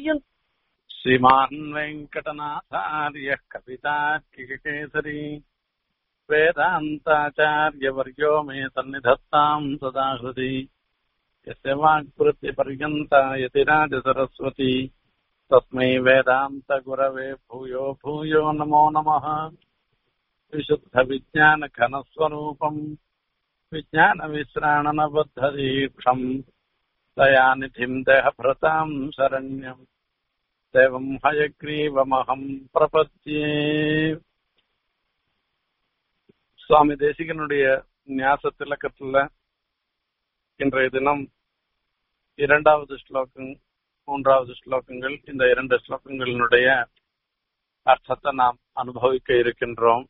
பர்யந்த் श्रीमान् वेङ्कटनाथार्यः कवितार्किककेसरी वेदान्ताचार्यवर्यो मे सन्निधत्ताम् सदा हृदि यस्य वाक्कृत्यपर्यन्ता यतिराजसरस्वती तस्मै वेदान्तगुरवे भूयो भूयो नमो नमः विशुद्धविज्ञानघनस्वरूपम् विज्ञानविश्राणनबद्धदीक्षम् दयानिधिम् देहभृताम् शरण्यम् தேவம் ஹயக்ரீவமகம் பிரபத்தியே சுவாமி தேசிகனுடைய ஞாச திலக்கத்துல இன்றைய தினம் இரண்டாவது ஸ்லோகம் மூன்றாவது ஸ்லோகங்கள் இந்த இரண்டு ஸ்லோகங்களினுடைய அர்த்தத்தை நாம் அனுபவிக்க இருக்கின்றோம்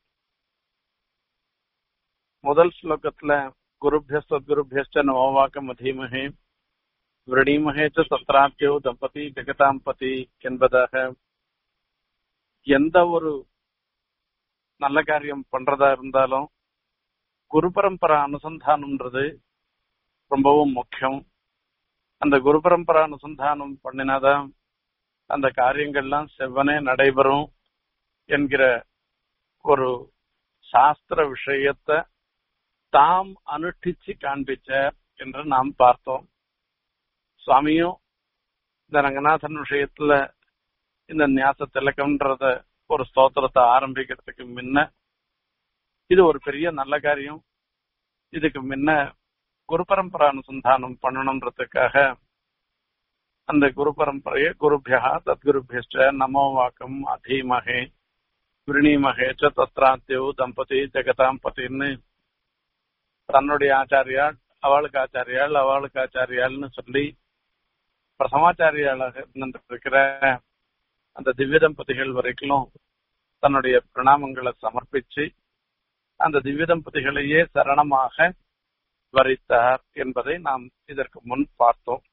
முதல் ஸ்லோகத்துல குருபியஸ்த குருபியஸ்ட நவோவாக்கம் அதீமகே விரணீமகே தத்ராத்தியோ தம்பதி ஜெகதாம்பதி என்பதாக எந்த ஒரு நல்ல காரியம் பண்றதா இருந்தாலும் குரு பரம்பரா அனுசந்தானம்ன்றது ரொம்பவும் முக்கியம் அந்த குரு பரம்பரா அனுசந்தானம் பண்ணினாதான் அந்த காரியங்கள்லாம் செவ்வனே நடைபெறும் என்கிற ஒரு சாஸ்திர விஷயத்தை தாம் அனுஷ்டிச்சு காண்பிச்ச என்று நாம் பார்த்தோம் சுவாமியும் இந்த ரங்கநாதன் விஷயத்துல இந்த ஞாச திலக்கம்ன்றத ஒரு ஸ்தோத்திரத்தை ஆரம்பிக்கிறதுக்கு முன்ன இது ஒரு பெரிய நல்ல காரியம் இதுக்கு முன்ன குரு பரம்பரா அனுசந்தானம் பண்ணணுன்றதுக்காக அந்த குரு பரம்பரையை குருபியா தத்குருபியஸ்ட நமோ வாக்கம் அதீமகே விருணீமகே ச தத்ராத்தியோ தம்பதி ஜெகதாம்பதின்னு தன்னுடைய ஆச்சாரியாள் அவளுக்கு ஆச்சாரியாள் அவளுக்கு ஆச்சாரியாள்னு சொல்லி பிரசமாச்சாரியாளாக இருந்திருக்கிற அந்த திவ்ய தம்பதிகள் வரைக்கும் தன்னுடைய பிரணாமங்களை சமர்ப்பிச்சு அந்த திவ்ய தம்பதிகளையே சரணமாக வரித்தார் என்பதை நாம் இதற்கு முன் பார்த்தோம்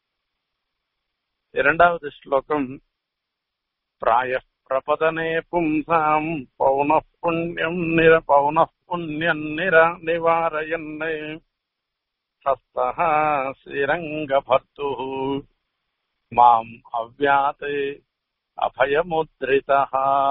இரண்டாவது ஸ்லோகம் பிராய பிரபதனே பும்சாம் பௌன புண்ணியம் நிர பௌன புண்ணியம் நிர நிவாரயன்னே हस्तः श्रीरङ्गभर्तुः माम् अव्यात् அபயமுத்ரிதா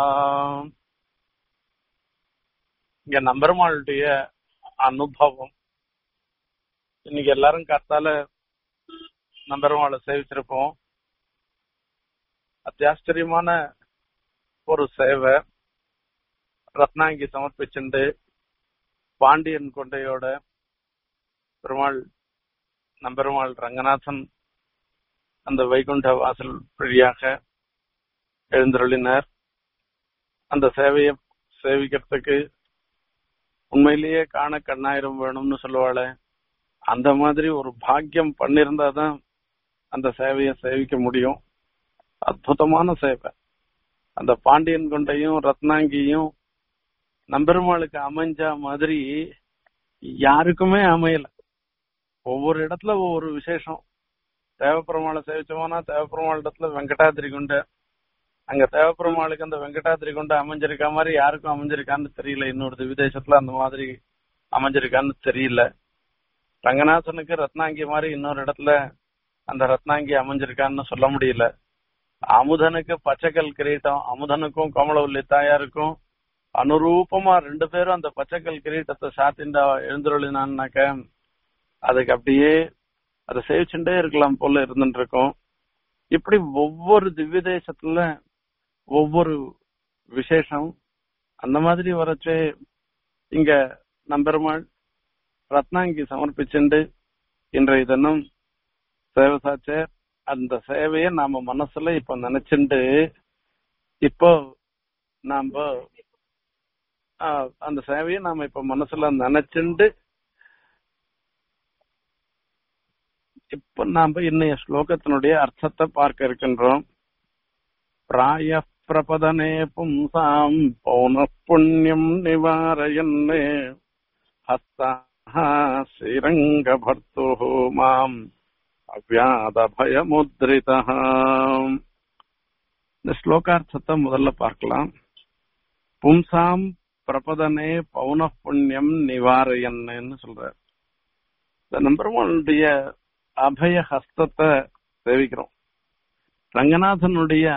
இங்க நம்பெருமாளுடைய அனுபவம் இன்னைக்கு எல்லாரும் கத்தால நம்பெருமாளை சேவிச்சிருப்போம் அத்தியாச்சரியமான ஒரு சேவை ரத்னாங்கி சமர்ப்பிச்சுண்டு பாண்டியன் கொண்டையோட பெருமாள் நம்பெருமாள் ரங்கநாதன் அந்த வைகுண்ட வாசல் வழியாக எழுந்தருளினார் அந்த சேவையை சேவிக்கிறதுக்கு உண்மையிலேயே காண கண்ணாயிரம் வேணும்னு சொல்லுவாள அந்த மாதிரி ஒரு பாக்கியம் பண்ணிருந்தாதான் அந்த சேவையை சேவிக்க முடியும் அற்புதமான சேவை அந்த பாண்டியன் கொண்டையும் ரத்னாங்கியும் நம்பெருமாளுக்கு அமைஞ்ச மாதிரி யாருக்குமே அமையல ஒவ்வொரு இடத்துல ஒவ்வொரு விசேஷம் தேவப்பெருமாளை சேவிச்சோம்னா தேவப்பெருமாள் இடத்துல வெங்கடாதிரி குண்ட அங்க தேவப்பெருமாளுக்கு அந்த வெங்கடாதிரி குண்ட அமைஞ்சிருக்க மாதிரி யாருக்கும் அமைஞ்சிருக்கான்னு தெரியல இன்னொரு விதேசத்துல அந்த மாதிரி அமைஞ்சிருக்கான்னு தெரியல ரங்கநாதனுக்கு ரத்னாங்கி மாதிரி இன்னொரு இடத்துல அந்த ரத்னாங்கி அமைஞ்சிருக்கான்னு சொல்ல முடியல அமுதனுக்கு பச்சைக்கல் கிரீட்டம் அமுதனுக்கும் கோமலவல்லி தாயாருக்கும் அனுரூபமா ரெண்டு பேரும் அந்த பச்சைக்கல் கிரீட்டத்தை சாத்திண்டா எழுந்துருளினான்னாக்க அதுக்கு அப்படியே அதை சேவிச்சுட்டே இருக்கலாம் போல இருந்துட்டு இருக்கோம் இப்படி ஒவ்வொரு திவ்ய தேசத்துல ஒவ்வொரு விசேஷம் அந்த மாதிரி வரச்சே இங்க நம்பெருமாள் ரத்னாங்கி சமர்ப்பிச்சுண்டு இன்றைய தினம் சேவை சாச்ச அந்த சேவையை நாம மனசுல இப்ப நினைச்சுண்டு இப்போ நாம அந்த சேவையை நாம இப்ப மனசுல நினைச்சுண்டு இப்ப நாம இன்னைய ஸ்லோகத்தினுடைய அர்த்தத்தை பார்க்க இருக்கின்றோம் பிராய பிரபதனே பும்சாம் பௌன புண்ணியம் நிவாரயன்னே ஹஸ்தா ஸ்ரீரங்க பர்த்து மாம் அவ்யாத பயமுத்ரிதா இந்த ஸ்லோகார்த்தத்தை முதல்ல பார்க்கலாம் பும்சாம் பிரபதனே பௌன புண்ணியம் நிவாரயன்னு சொல்றார் இந்த நம்பர் ஒன்னுடைய அபய ஹஸ்தத்தை சேவிக்கிறோம் ரங்கநாதனுடைய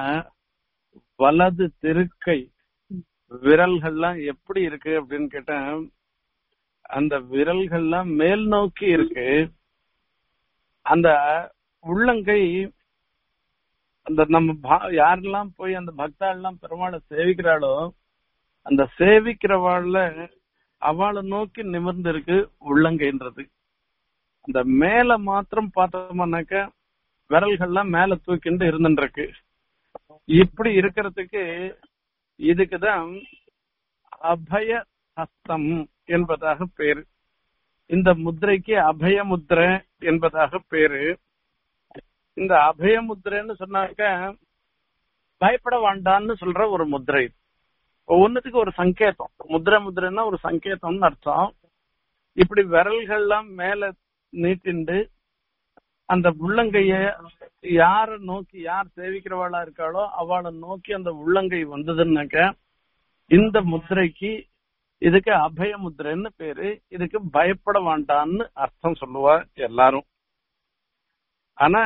வலது திருக்கை விரல்கள்லாம் எப்படி இருக்கு அப்படின்னு கேட்டா அந்த விரல்கள்லாம் மேல் நோக்கி இருக்கு அந்த உள்ளங்கை அந்த நம்ம பா- யாரெல்லாம் போய் அந்த பக்தாள்லாம் பெருமாளை சேவிக்கிறாளோ அந்த சேவிக்கிறவாள்ல அவளை நோக்கி நிமிர்ந்து இருக்கு உள்ளங்கைன்றது அந்த மேல மாத்திரம் பார்த்தோம்னாக்க விரல்கள்லாம் மேல தூக்கிண்டு இருந்துட்டு இருக்கு இப்படி இருக்கிறதுக்கு இதுக்குதான் அபய ஹஸ்தம் என்பதாக பேரு இந்த முத்திரைக்கு அபய முத்திரை என்பதாக பேரு இந்த அபய முத்திரைன்னு சொன்னாக்க பயப்பட வேண்டாம்னு சொல்ற ஒரு முத்திரை ஒவ்வொன்றுத்துக்கு ஒரு சங்கேதம் முத்திரை முத்திரைன்னா ஒரு சங்கேதம்னு அர்த்தம் இப்படி விரல்கள்லாம் மேல நீட்டிண்டு அந்த உள்ளங்கைய யார நோக்கி யார் சேவிக்கிறவாளா இருக்காளோ அவளை நோக்கி அந்த உள்ளங்கை வந்ததுன்னாக்க இந்த முத்திரைக்கு இதுக்கு அபய முத்திரைன்னு பேரு இதுக்கு பயப்பட வேண்டாம்னு அர்த்தம் சொல்லுவா எல்லாரும் ஆனா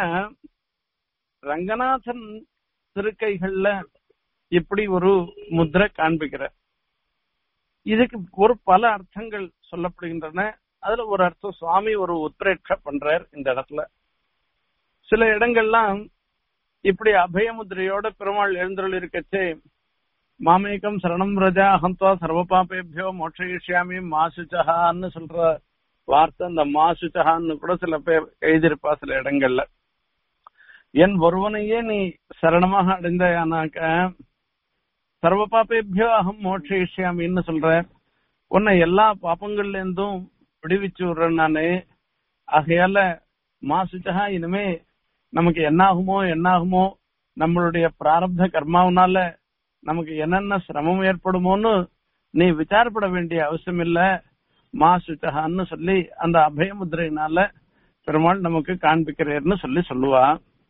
ரங்கநாதன் திருக்கைகள்ல இப்படி ஒரு முத்திரை காண்பிக்கிற இதுக்கு ஒரு பல அர்த்தங்கள் சொல்லப்படுகின்றன அதுல ஒரு அர்த்தம் சுவாமி ஒரு உத்ரேட்ச பண்றார் இந்த இடத்துல சில இடங்கள்லாம் இப்படி அபயமுத்திரையோட பெருமாள் எழுந்தருள் இருக்கச்சே மாமேகம் சரணம் ரஜா அகந்தா சர்வ பாப்பேபியோ மோட்சயிஷ்யாமி மாசுச்சகான்னு சொல்ற வார்த்தை இந்த மாசுச்சகான்னு கூட சில பேர் எழுதியிருப்பா சில இடங்கள்ல என் ஒருவனையே நீ சரணமாக அடைந்தானாக்க சர்வ பாப்பேபியோ அகம் மோட்சயிஷ்யாமின்னு சொல்ற உன்னை எல்லா பாப்பங்கள்ல இருந்தும் விடுவிச்சு விடுறேன் நானு ஆகையால மாசுச்சகா இனிமே நமக்கு என்ன ஆகுமோ என்ன ஆகுமோ நம்மளுடைய பிராரப்த கர்மாவனால நமக்கு என்னென்ன சிரமம் ஏற்படுமோன்னு நீ விசாரப்பட வேண்டிய அவசியம் இல்ல மாசுச்சகான்னு சொல்லி அந்த அபயமுத்திரையினால பெருமாள் நமக்கு காண்பிக்கிறேன்னு சொல்லி சொல்லுவா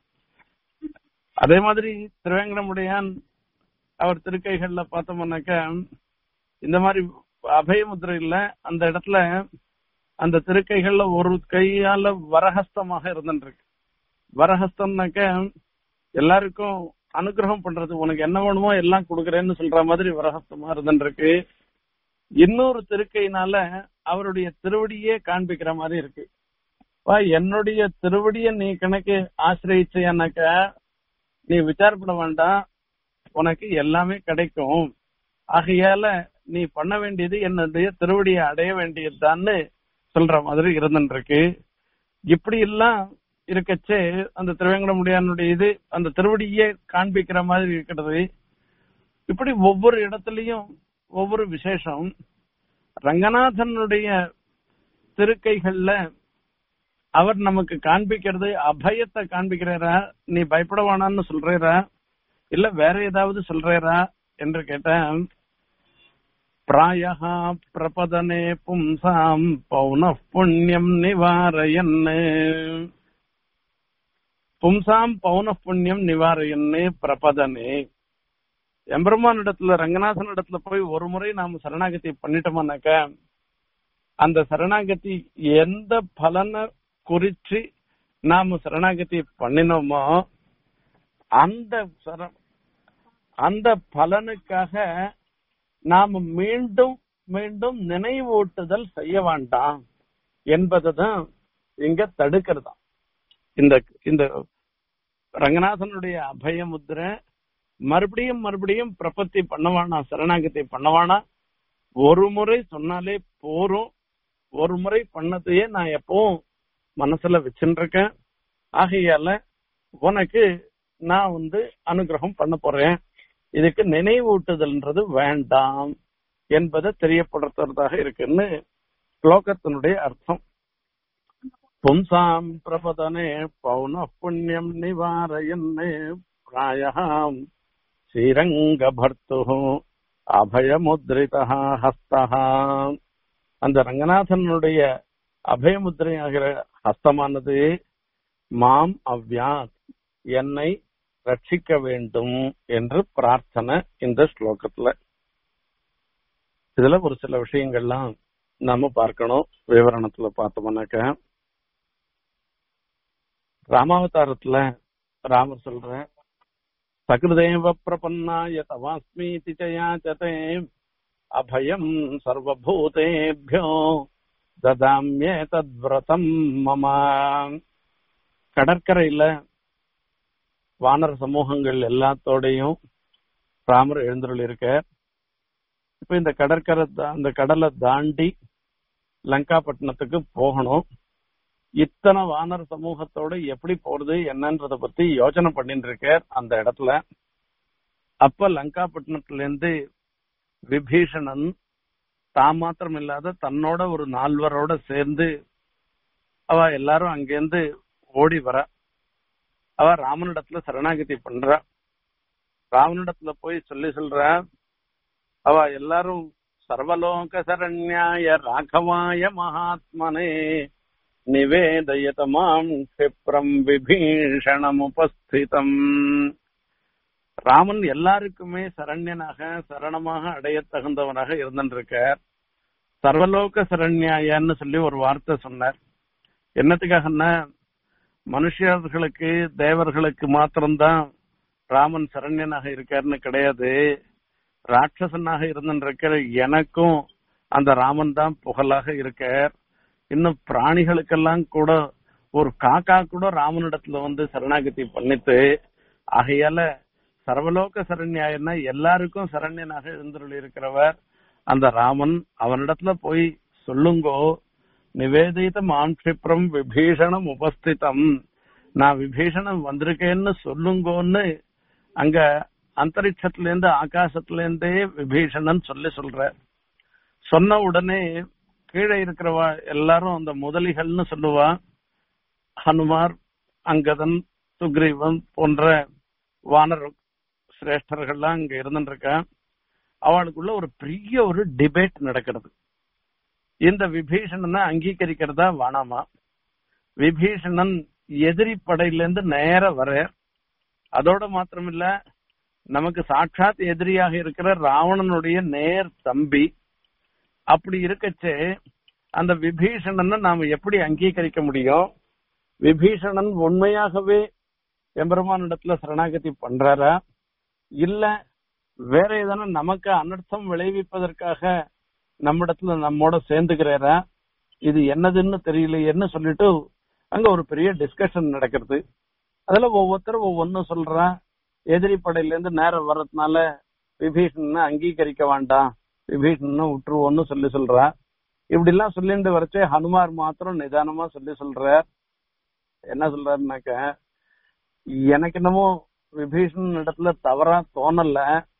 அதே மாதிரி திருவேங்கடமுடையான் அவர் திருக்கைகள்ல பார்த்தோம்னாக்க இந்த மாதிரி அபயமுத்திரை இல்ல அந்த இடத்துல அந்த திருக்கைகள்ல ஒரு கையால வரஹஸ்தமாக இருந்துருக்கு வரஹஸ்தம்னாக்க எல்லாருக்கும் அனுகிரகம் பண்றது உனக்கு என்ன வேணுமோ எல்லாம் கொடுக்கறேன்னு சொல்ற மாதிரி வரஹஸ்தமா இருந்துருக்கு இன்னொரு திருக்கையினால அவருடைய திருவடியே காண்பிக்கிற மாதிரி இருக்கு பா என்னுடைய திருவடிய நீ கணக்கு ஆசிரியச்சையானாக்க நீ விசாரப்பட வேண்டாம் உனக்கு எல்லாமே கிடைக்கும் ஆகையால நீ பண்ண வேண்டியது என்னுடைய திருவடியை அடைய வேண்டியதுதான்னு சொல்ற மாதிரி இருந்துருக்கு இப்படி எல்லாம் இருக்கச்சே அந்த திருவேங்கடமுடியானுடைய இது அந்த திருவடியே காண்பிக்கிற மாதிரி இருக்கிறது இப்படி ஒவ்வொரு இடத்துலயும் ஒவ்வொரு விசேஷம் ரங்கநாதனுடைய திருக்கைகள்ல அவர் நமக்கு காண்பிக்கிறது அபயத்தை காண்பிக்கிறாரா நீ பயப்பட வேணாம்னு சொல்றா இல்ல வேற ஏதாவது சொல்றா என்று கேட்டேன் பிராயா பிரபதனே பும்சாம் பௌன புண்ணியம் நிவாரயன்னு பும்சாம் பௌன புண்ணியம் நிவாரயன்னு பிரபதனே எம்பெருமான் இடத்துல ரங்கநாதன் இடத்துல போய் ஒரு முறை நாம சரணாகதி பண்ணிட்டோம்னாக்க அந்த சரணாகதி எந்த பலனை குறிச்சு நாம சரணாகதி பண்ணினோமோ அந்த சர அந்த பலனுக்காக நாம மீண்டும் மீண்டும் நினைவூட்டுதல் செய்ய வேண்டாம் என்பதுதான் இங்க தடுக்கிறதா இந்த இந்த ரங்கநாதனுடைய அபயமுத்திரை மறுபடியும் மறுபடியும் பிரபத்தி பண்ணவானா சரணாகதி பண்ணவானா ஒரு முறை சொன்னாலே போரும் ஒரு முறை பண்ணதையே நான் எப்பவும் மனசுல வச்சுருக்கேன் ஆகையால உனக்கு நான் வந்து அனுகிரகம் பண்ண போறேன் இதுக்கு நினைவூட்டுதல்ன்றது வேண்டாம் என்பதை தெரியப்படுத்துறதாக இருக்குன்னு ஸ்லோகத்தினுடைய அர்த்தம் பும்சாம் பிரபதனே பௌன புண்ணியம் நிவாரயன்னு பிராயம் ஸ்ரீரங்க பர்த்து அபயமுத்ரிதா ஹஸ்தஹா அந்த ரங்கநாதனுடைய அபயமுத்திரையாகிற ஹஸ்தமானது மாம் அவ்யாத் என்னை ரட்சிக்க வேண்டும் என்று பிரார்த்தனை இந்த ஸ்லோகத்துல இதுல ஒரு சில விஷயங்கள்லாம் நாம பார்க்கணும் விவரணத்துல பார்த்தோம்னாக்க ராமாவதாரத்துல ராமர் சொல்ற சகிருதேவ பிரபன்னாய தவாஸ்மீதி ச யாச்சதே அபயம் சர்வபூதேபியோ ததாமியே தத்விரதம் மம கடற்கரையில வானர சமூகங்கள் எல்லாத்தோடையும் ராமர் எழுந்தருள் இருக்க இப்ப இந்த கடற்கரை தா- அந்த கடலை தாண்டி லங்காபட்டினத்துக்கு போகணும் இத்தனை வானர சமூகத்தோட எப்படி போறது என்னன்றத பத்தி யோசனை பண்ணிட்டு இருக்கார் அந்த இடத்துல அப்ப லங்காபட்டினத்துல இருந்து விபீஷணன் தான் மாத்திரம் இல்லாத தன்னோட ஒரு நால்வரோட சேர்ந்து அவ எல்லாரும் அங்கேருந்து ஓடி வர அவ ராமனிடத்துல சரணாகதி பண்றா ராமனிடத்துல போய் சொல்லி சொல்ற அவ எல்லாரும் சர்வலோக சரண்யாய ராகவாய மகாத்மனே நிவேதயத மாம் க்ஷிப்ரம் விபீஷணம் உபஸ்திதம் ராமன் எல்லாருக்குமே சரண்யனாக சரணமாக அடைய தகுந்தவனாக இருந்திருக்கார் சர்வலோக சரண்யாயன்னு சொல்லி ஒரு வார்த்தை சொன்னார் என்னத்துக்காகன்னா மனுஷர்களுக்கு தேவர்களுக்கு மாத்திரம்தான் ராமன் சரண்யனாக இருக்காருன்னு கிடையாது ராட்சசனாக இருந்திருக்கிற எனக்கும் அந்த ராமன் தான் புகழாக இருக்கார் இன்னும் பிராணிகளுக்கெல்லாம் கூட ஒரு காக்கா கூட ராமனிடத்துல வந்து சரணாகதி பண்ணித்து ஆகையால சர்வலோக சரண்யாயன்னா எல்லாருக்கும் சரண்யனாக எழுந்தருள் இருக்கிறவர் அந்த ராமன் அவனிடத்துல போய் சொல்லுங்கோ நிவேதித மான்ஷிப்ரம் விபீஷணம் உபஸ்திதம் நான் விபீஷணம் வந்திருக்கேன்னு சொல்லுங்கோன்னு அங்க அந்தரிக்ஷத்துல இருந்து ஆகாசத்துல இருந்தே விபீஷணன் சொல்லி சொல்ற சொன்ன உடனே கீழே இருக்கிறவா எல்லாரும் அந்த முதலிகள்னு சொல்லுவா ஹனுமார் அங்கதன் சுக்ரீவன் போன்ற வானர் சிரேஷ்டர்கள்லாம் அங்க இருந்துருக்கா அவளுக்குள்ள ஒரு பெரிய ஒரு டிபேட் நடக்கிறது இந்த விபீஷணனை அங்கீகரிக்கிறதா வேணாமா விபீஷணன் எதிரி படையிலிருந்து நேர வர அதோட மாத்திரமில்ல நமக்கு சாட்சாத் எதிரியாக இருக்கிற ராவணனுடைய நேர் தம்பி அப்படி இருக்கச்சே அந்த விபீஷணனை நாம எப்படி அங்கீகரிக்க முடியும் விபீஷணன் உண்மையாகவே எம்பெருமானிடத்துல சரணாகதி பண்றாரா இல்ல வேற ஏதான நமக்கு அனர்த்தம் விளைவிப்பதற்காக நம்மிடத்துல நம்மோட சேர்ந்துக்கிறாரா இது என்னதுன்னு தெரியலையேன்னு சொல்லிட்டு அங்க ஒரு பெரிய டிஸ்கஷன் நடக்கிறது அதுல ஒவ்வொருத்தரும் ஒவ்வொன்னும் சொல்றா எதிரி படையில இருந்து நேரம் வர்றதுனால விபீஷணனை அங்கீகரிக்க வேண்டாம் விபீஷணனை விட்டுருவோம்னு சொல்லி சொல்றா இப்படி எல்லாம் சொல்லிட்டு வரச்சே ஹனுமார் மாத்திரம் நிதானமா சொல்லி சொல்றார் என்ன சொல்றாருனாக்க எனக்கு என்னமோ விபீஷணன் இடத்துல தவறா தோணல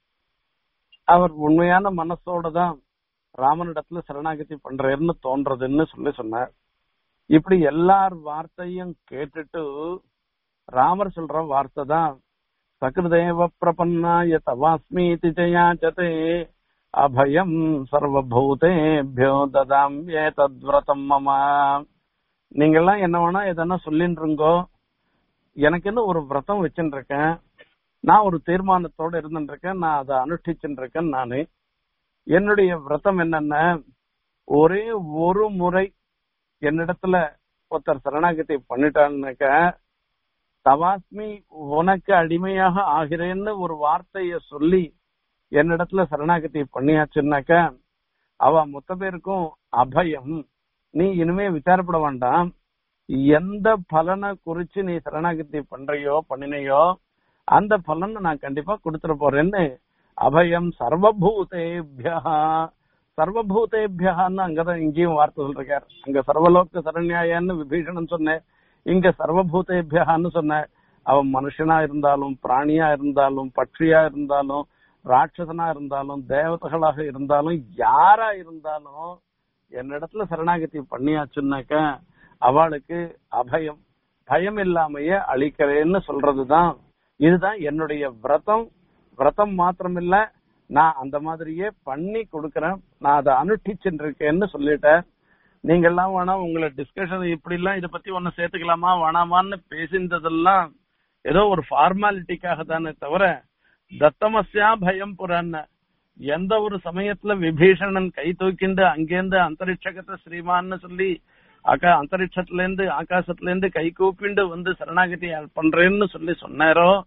அவர் உண்மையான மனசோட தான் ராமனிடத்துல சரணாகதி பண்றாருன்னு தோன்றதுன்னு சொல்லி சொன்னார் இப்படி எல்லார் வார்த்தையும் கேட்டுட்டு ராமர் சொல்ற வார்த்தை தான் சகிருதேவ பிரபன்னாய தவாஸ்மீதி ஜயாச்சதே அபயம் சர்வபூதேபியோ ததாம் ஏ தத்விரதம் மம நீங்கெல்லாம் என்ன வேணா எதனா சொல்லிட்டு இருங்கோ எனக்கு என்ன ஒரு விரதம் வச்சுட்டு இருக்கேன் நான் ஒரு தீர்மானத்தோட இருந்துட்டு இருக்கேன் நான் அதை அனுஷ்டிச்சுட்டு இருக்கேன் நானு என்னுடைய விரதம் என்னன்னா ஒரே ஒரு முறை என்னிடத்துல ஒருத்தர் சரணாகதி பண்ணிட்டான்னாக்க தவாஸ்மி உனக்கு அடிமையாக ஆகிறேன்னு ஒரு வார்த்தைய சொல்லி என்னிடத்துல சரணாகதி பண்ணியாச்சுன்னாக்க அவ மொத்த பேருக்கும் அபயம் நீ இனிமே விசாரப்பட வேண்டாம் எந்த பலனை குறிச்சு நீ சரணாகதி பண்றியோ பண்ணினையோ அந்த பலனை நான் கண்டிப்பா கொடுத்துட போறேன்னு அபயம் சர்வபூதேபியா சர்வபூதேபியான்னு அங்கதான் இங்கேயும் வார்த்தை சொல்றார் அங்க சர்வலோக சரண்யாயன்னு விபீஷணன் சொன்னேன் இங்க சர்வபூதேபியான்னு சொன்ன அவன் மனுஷனா இருந்தாலும் பிராணியா இருந்தாலும் பட்சியா இருந்தாலும் ராட்சசனா இருந்தாலும் தேவதைகளாக இருந்தாலும் யாரா இருந்தாலும் என்னிடத்துல சரணாகதி பண்ணியாச்சுன்னாக்க அவளுக்கு அபயம் பயம் இல்லாமையே அழிக்கிறேன்னு சொல்றதுதான் இதுதான் என்னுடைய விரதம் விரதம் மாத்திரம் இல்ல நான் அந்த மாதிரியே பண்ணி கொடுக்கறேன் நான் அதை அனுஷ்டிச்சுட்டு இருக்கேன்னு சொல்லிட்டேன் நீங்க எல்லாம் வேணா உங்களை டிஸ்கஷன் இப்படி எல்லாம் இத பத்தி ஒன்னு சேர்த்துக்கலாமா வேணாமான்னு பேசினதெல்லாம் ஏதோ ஒரு ஃபார்மாலிட்டிக்காக தானே தவிர தத்தமஸ்யா பயம் புறான்னு எந்த ஒரு சமயத்துல விபீஷணன் கை தூக்கிண்டு அங்கேருந்து அந்தரிட்சகத்தை ஸ்ரீமான்னு சொல்லி அக்கா அந்தரிட்சத்துல இருந்து ஆகாசத்துல இருந்து கை கூப்பிண்டு வந்து சரணாகதி பண்றேன்னு சொல்லி சொன்னாரோ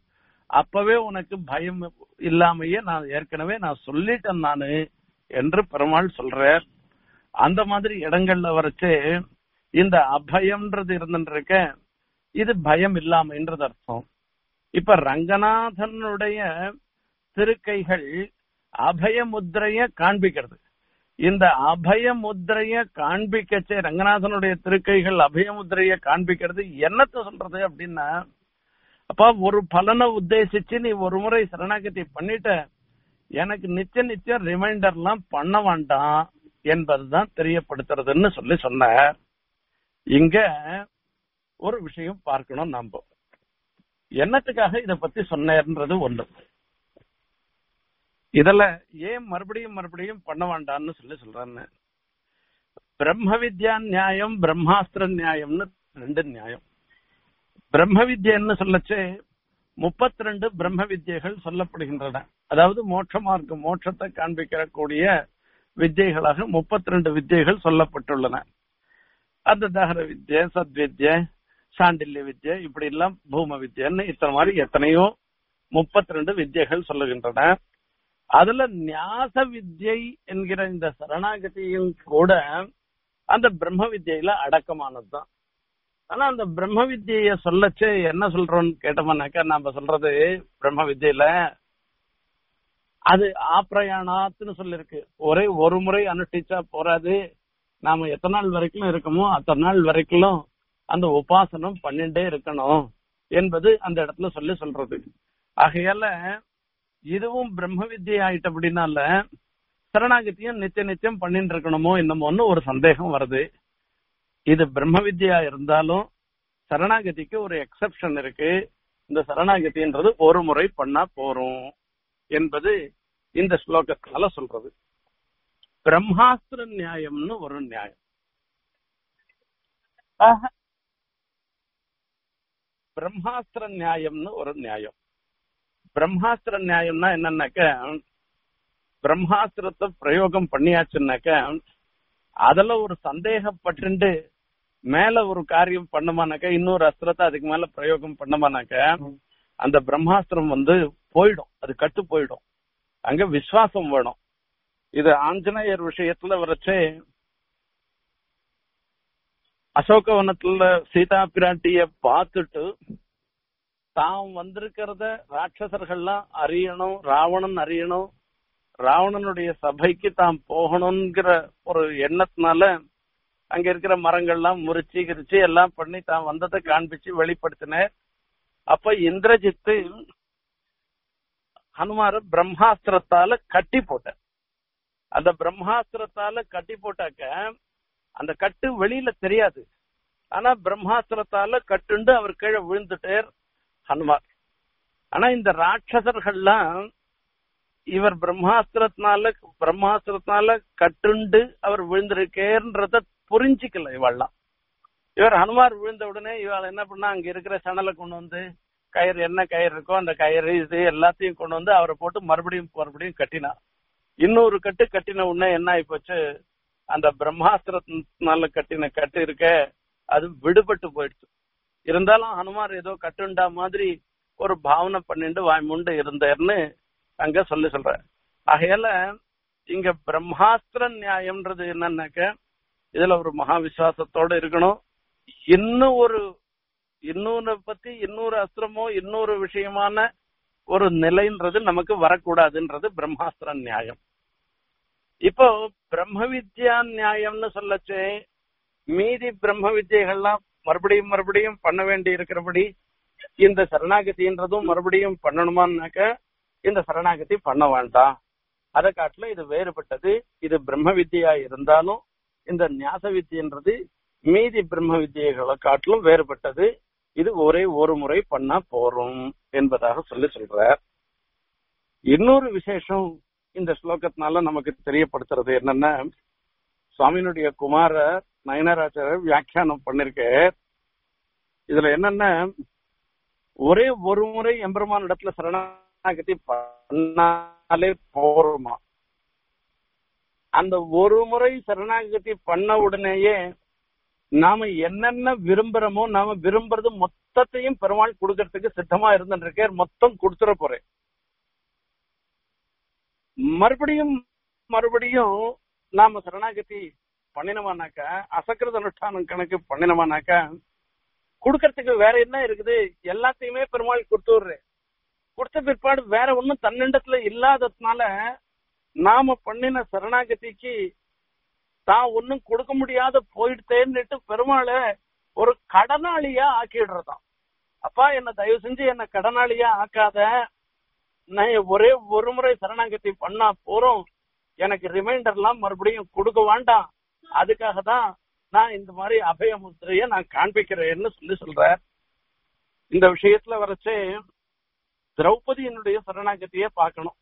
அப்பவே உனக்கு பயம் இல்லாமையே நான் ஏற்கனவே நான் சொல்லிட்டேன் நானு என்று பெருமாள் சொல்றார் அந்த மாதிரி இடங்கள்ல வரைச்சு இந்த அபயம்ன்றது இருந்துருக்க இது பயம் இல்லாமைன்றது அர்த்தம் இப்ப ரங்கநாதனுடைய திருக்கைகள் அபய முத்திரைய காண்பிக்கிறது இந்த அபய முத்திரைய காண்பிக்கச்சே ரங்கநாதனுடைய திருக்கைகள் அபய முத்திரைய காண்பிக்கிறது என்னத்த சொல்றது அப்படின்னா அப்ப ஒரு பலனை உத்தேசிச்சு நீ ஒரு முறை சரணாகதி பண்ணிட்ட எனக்கு நிச்சய நிச்சயம் ரிமைண்டர்லாம் பண்ண வேண்டாம் என்பதுதான் தெரியப்படுத்துறதுன்னு சொல்லி சொன்னார் இங்க ஒரு விஷயம் பார்க்கணும் நாம என்னத்துக்காக இத பத்தி சொன்னேன்றது ஒண்ணு இதுல ஏன் மறுபடியும் மறுபடியும் பண்ண வேண்டாம்னு சொல்லி சொல்றான்னு பிரம்ம வித்யா நியாயம் பிரம்மாஸ்திர நியாயம்னு ரெண்டு நியாயம் பிரம்ம வித்யன்னு சொல்லச்சே முப்பத்தி ரெண்டு பிரம்ம வித்யைகள் சொல்லப்படுகின்றன அதாவது மோட்ச மார்க்கம் மோட்சத்தை காண்பிக்கக்கூடிய வித்யைகளாக முப்பத்தி ரெண்டு வித்யைகள் சொல்லப்பட்டுள்ளன அந்த தகர வித்ய சத்வித்ய சாண்டில்ய வித்ய இப்படி எல்லாம் பூம வித்யன்னு இத்தனை மாதிரி எத்தனையோ முப்பத்தி ரெண்டு வித்யைகள் சொல்லுகின்றன அதுல ஞாச வித்யை என்கிற இந்த சரணாகதியும் கூட அந்த பிரம்ம வித்யில அடக்கமானதுதான் ஆனா அந்த பிரம்ம வித்ய சொல்லச்சு என்ன சொல்றோம்னு கேட்டோம்னாக்கா நாம சொல்றது பிரம்ம வித்யில அது ஆப்ரயாணாத்துன்னு சொல்லிருக்கு ஒரே ஒரு முறை அனுஷ்டிச்சா போறாது நாம எத்தனை நாள் வரைக்கும் இருக்கமோ அத்தனை நாள் வரைக்கும் அந்த உபாசனம் பண்ணிட்டே இருக்கணும் என்பது அந்த இடத்துல சொல்லி சொல்றது ஆகையால இதுவும் பிரம்ம வித்யை ஆயிட்டு அப்படின்னால சரணாகதியும் நித்திய நித்தியம் பண்ணிட்டு இருக்கணுமோ என்னமோன்னு ஒரு சந்தேகம் வருது இது பிரம்ம வித்யா இருந்தாலும் சரணாகதிக்கு ஒரு எக்ஸப்ஷன் இருக்கு இந்த சரணாகதின்றது ஒரு முறை பண்ணா போறோம் என்பது இந்த ஸ்லோகத்தால சொல்றது பிரம்மாஸ்திர நியாயம்னு ஒரு நியாயம் ஆக, பிரம்மாஸ்திர நியாயம்னு ஒரு நியாயம் பிரம்மாஸ்திர நியாயம்னா என்னன்னாக்க பிரம்மாஸ்திரத்தை பிரயோகம் பண்ணியாச்சுன்னாக்க அதுல ஒரு சந்தேகப்பட்டு மேல ஒரு காரியம் பண்ணமானாக்க இன்னொரு அஸ்திரத்தை அதுக்கு மேல பிரயோகம் பண்ணமானாக்க அந்த பிரம்மாஸ்திரம் வந்து போயிடும் அது கட்டு போயிடும் அங்க விசுவாசம் வேணும் இது ஆஞ்சநேயர் விஷயத்துல வரைச்சே அசோகவனத்துல சீதா பிராட்டிய பார்த்துட்டு தாம் வந்திருக்கிறத ராட்சசர்கள்லாம் அறியணும் ராவணன் அறியணும் ராவணனுடைய சபைக்கு தாம் போகணுங்கிற ஒரு எண்ணத்தினால அங்க இருக்கிற மரங்கள்லாம் முறிச்சு கிரிச்சு எல்லாம் பண்ணி தான் வந்ததை காண்பிச்சு வெளிப்படுத்தினார் அப்ப இந்திரஜித்து ஹனுமார பிரம்மாஸ்திரத்தால கட்டி போட்டார் அந்த பிரம்மாஸ்திரத்தால கட்டி போட்டாக்க அந்த கட்டு வெளியில தெரியாது ஆனா பிரம்மாஸ்திரத்தால கட்டுண்டு அவர் கீழே விழுந்துட்டார் ஹனுமார் ஆனா இந்த ராட்சசர்கள்லாம் இவர் பிரம்மாஸ்திரத்தினால பிரம்மாஸ்திரத்தினால கட்டுண்டு அவர் விழுந்திருக்கேன்றத புரிஞ்சிக்கல இவள்லாம் இவர் ஹனுமார் விழுந்த உடனே இவள் என்ன பண்ணா அங்க இருக்கிற சணலை கொண்டு வந்து கயிறு என்ன கயிறு இருக்கோ அந்த கயிறு இது எல்லாத்தையும் கொண்டு வந்து அவரை போட்டு மறுபடியும் மறுபடியும் கட்டினா இன்னொரு கட்டு கட்டின உடனே என்ன ஆகி போச்சு அந்த பிரம்மாஸ்திரத்தினால கட்டின கட்டு இருக்க அது விடுபட்டு போயிடுச்சு இருந்தாலும் ஹனுமார் ஏதோ கட்டுண்டா மாதிரி ஒரு பாவனை பண்ணிட்டு வாய் முண்டு இருந்தார்னு அங்க சொல்லி சொல்ற ஆகையால இங்க பிரம்மாஸ்திர நியாயம்ன்றது என்னன்னாக்க இதுல ஒரு மகா விசுவாசத்தோட இருக்கணும் இன்னும் ஒரு இன்னொன்னு பத்தி இன்னொரு அஸ்திரமோ இன்னொரு விஷயமான ஒரு நிலைன்றது நமக்கு வரக்கூடாதுன்றது பிரம்மாஸ்திர நியாயம் இப்போ பிரம்ம வித்யா நியாயம்னு சொல்லச்சே மீதி பிரம்ம வித்யைகள்லாம் மறுபடியும் மறுபடியும் பண்ண வேண்டி இருக்கிறபடி இந்த சரணாகதின்றதும் மறுபடியும் பண்ணணுமான்னாக்க இந்த சரணாகதி பண்ண வேண்டாம் அதை காட்டில இது வேறுபட்டது இது பிரம்ம வித்யா இருந்தாலும் இந்த ஞாச வித்தியன்றது மீதி பிரம்ம வித்தியைகளை காட்டிலும் வேறுபட்டது இது ஒரே ஒரு முறை பண்ணா போறோம் என்பதாக சொல்லி சொல்றார் இன்னொரு விசேஷம் இந்த ஸ்லோகத்தினால நமக்கு தெரியப்படுத்துறது என்னன்னா சுவாமியினுடைய குமாரர் நயனராச்சாரர் வியாக்கியானம் பண்ணிருக்க இதுல என்னன்னா ஒரே ஒரு முறை எம்பெருமான் இடத்துல சரணாகதி பண்ணாலே போருமா அந்த ஒரு முறை சரணாகதி பண்ண உடனேயே நாம என்னென்ன விரும்புறோமோ நாம விரும்புறது மொத்தத்தையும் பெருமாள் கொடுக்கறதுக்கு சித்தமா இருந்துட்டு இருக்கார் மொத்தம் கொடுத்துட போறேன் மறுபடியும் மறுபடியும் நாம சரணாகதி பண்ணினோமானாக்கா அசக்கிரத அனுஷ்டானம் கணக்கு பண்ணினோமானாக்கா கொடுக்கறதுக்கு வேற என்ன இருக்குது எல்லாத்தையுமே பெருமாள் கொடுத்துடுறேன் கொடுத்த பிற்பாடு வேற ஒண்ணும் தன்னிண்டத்துல இல்லாததுனால நாம பண்ணின சரணாகதிக்கு தான் ஒன்னும் கொடுக்க முடியாத போயிடுத்தேன்னுட்டு பெருமாளை ஒரு கடனாளியா ஆக்கிடுறதாம் அப்பா என்ன தயவு செஞ்சு என்ன கடனாளியா ஆக்காத நான் ஒரே ஒரு முறை சரணாகதி பண்ணா போறோம் எனக்கு ரிமைண்டர்லாம் மறுபடியும் கொடுக்க வேண்டாம் அதுக்காக தான் நான் இந்த மாதிரி அபய முத்திரைய நான் காண்பிக்கிறேன்னு சொல்லி சொல்றேன் இந்த விஷயத்துல வரைச்சே திரௌபதியினுடைய சரணாகதியை பார்க்கணும்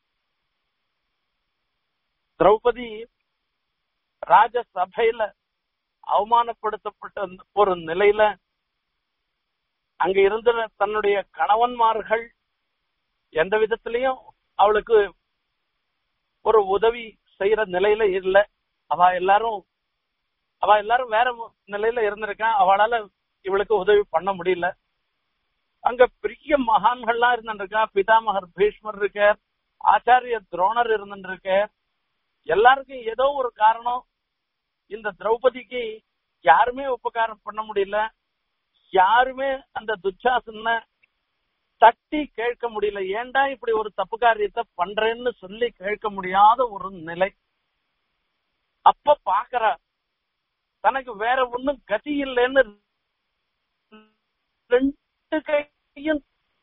திரௌபதி ராஜசபையில அவமானப்படுத்தப்பட்ட ஒரு நிலையில அங்க இருந்த தன்னுடைய கணவன்மார்கள் எந்த விதத்திலையும் அவளுக்கு ஒரு உதவி செய்யற நிலையில இல்ல அவ எல்லாரும் அவ எல்லாரும் வேற நிலையில இருந்திருக்கான் அவளால இவளுக்கு உதவி பண்ண முடியல அங்க பெரிய மகான்கள்லாம் இருந்துருக்கா பிதாமகர் பீஷ்மர் இருக்கார் ஆச்சாரிய துரோணர் இருந்துருக்கார் எல்லாருக்கும் ஏதோ ஒரு காரணம் இந்த திரௌபதிக்கு யாருமே உபகாரம் பண்ண முடியல யாருமே அந்த துச்சாசன தட்டி கேட்க முடியல ஏன்டா இப்படி ஒரு தப்பு காரியத்தை பண்றேன்னு சொல்லி கேட்க முடியாத ஒரு நிலை அப்ப பாக்குற தனக்கு வேற ஒண்ணும் கதி இல்லைன்னு ரெண்டு கையும்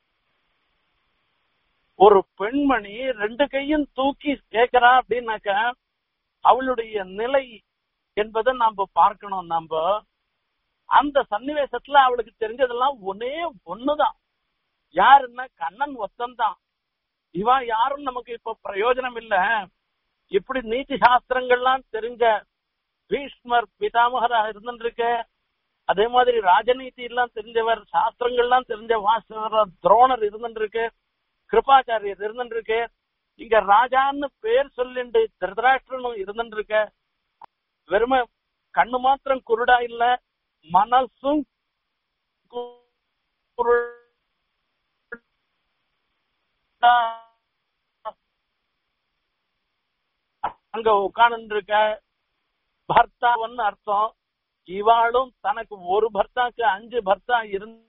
ஒரு பெண்மணி ரெண்டு கையும் தூக்கி கேக்குறா அப்படின்னாக்க அவளுடைய நிலை என்பதை நாம பார்க்கணும் நாம அந்த சன்னிவேசத்துல அவளுக்கு தெரிஞ்சதெல்லாம் ஒன்னே ஒண்ணுதான் யாருன்னா கண்ணன் ஒத்தந்தான் இவா யாரும் நமக்கு இப்ப பிரயோஜனம் இல்ல இப்படி நீதி சாஸ்திரங்கள்லாம் தெரிஞ்ச பீஷ்மர் பிதாமகரா இருந்துருக்க அதே மாதிரி ராஜநீதி எல்லாம் தெரிஞ்சவர் சாஸ்திரங்கள்லாம் தெரிஞ்ச வாசகர் துரோணர் இருந்துருக்கு கிருபாச்சாரியர் இருந்துருக்கு இங்க ராஜான்னு பேர் சொல்லிண்டு திருதராஷ்டிரனும் இருந்துருக்க வெறும கண்ணு மாத்திரம் குருடா இல்ல மனசும் அங்க உட்கார்ந்து இருக்க பர்த்தாவன்னு அர்த்தம் இவாளும் தனக்கு ஒரு பர்த்தாக்கு அஞ்சு பர்த்தா இருந்தும்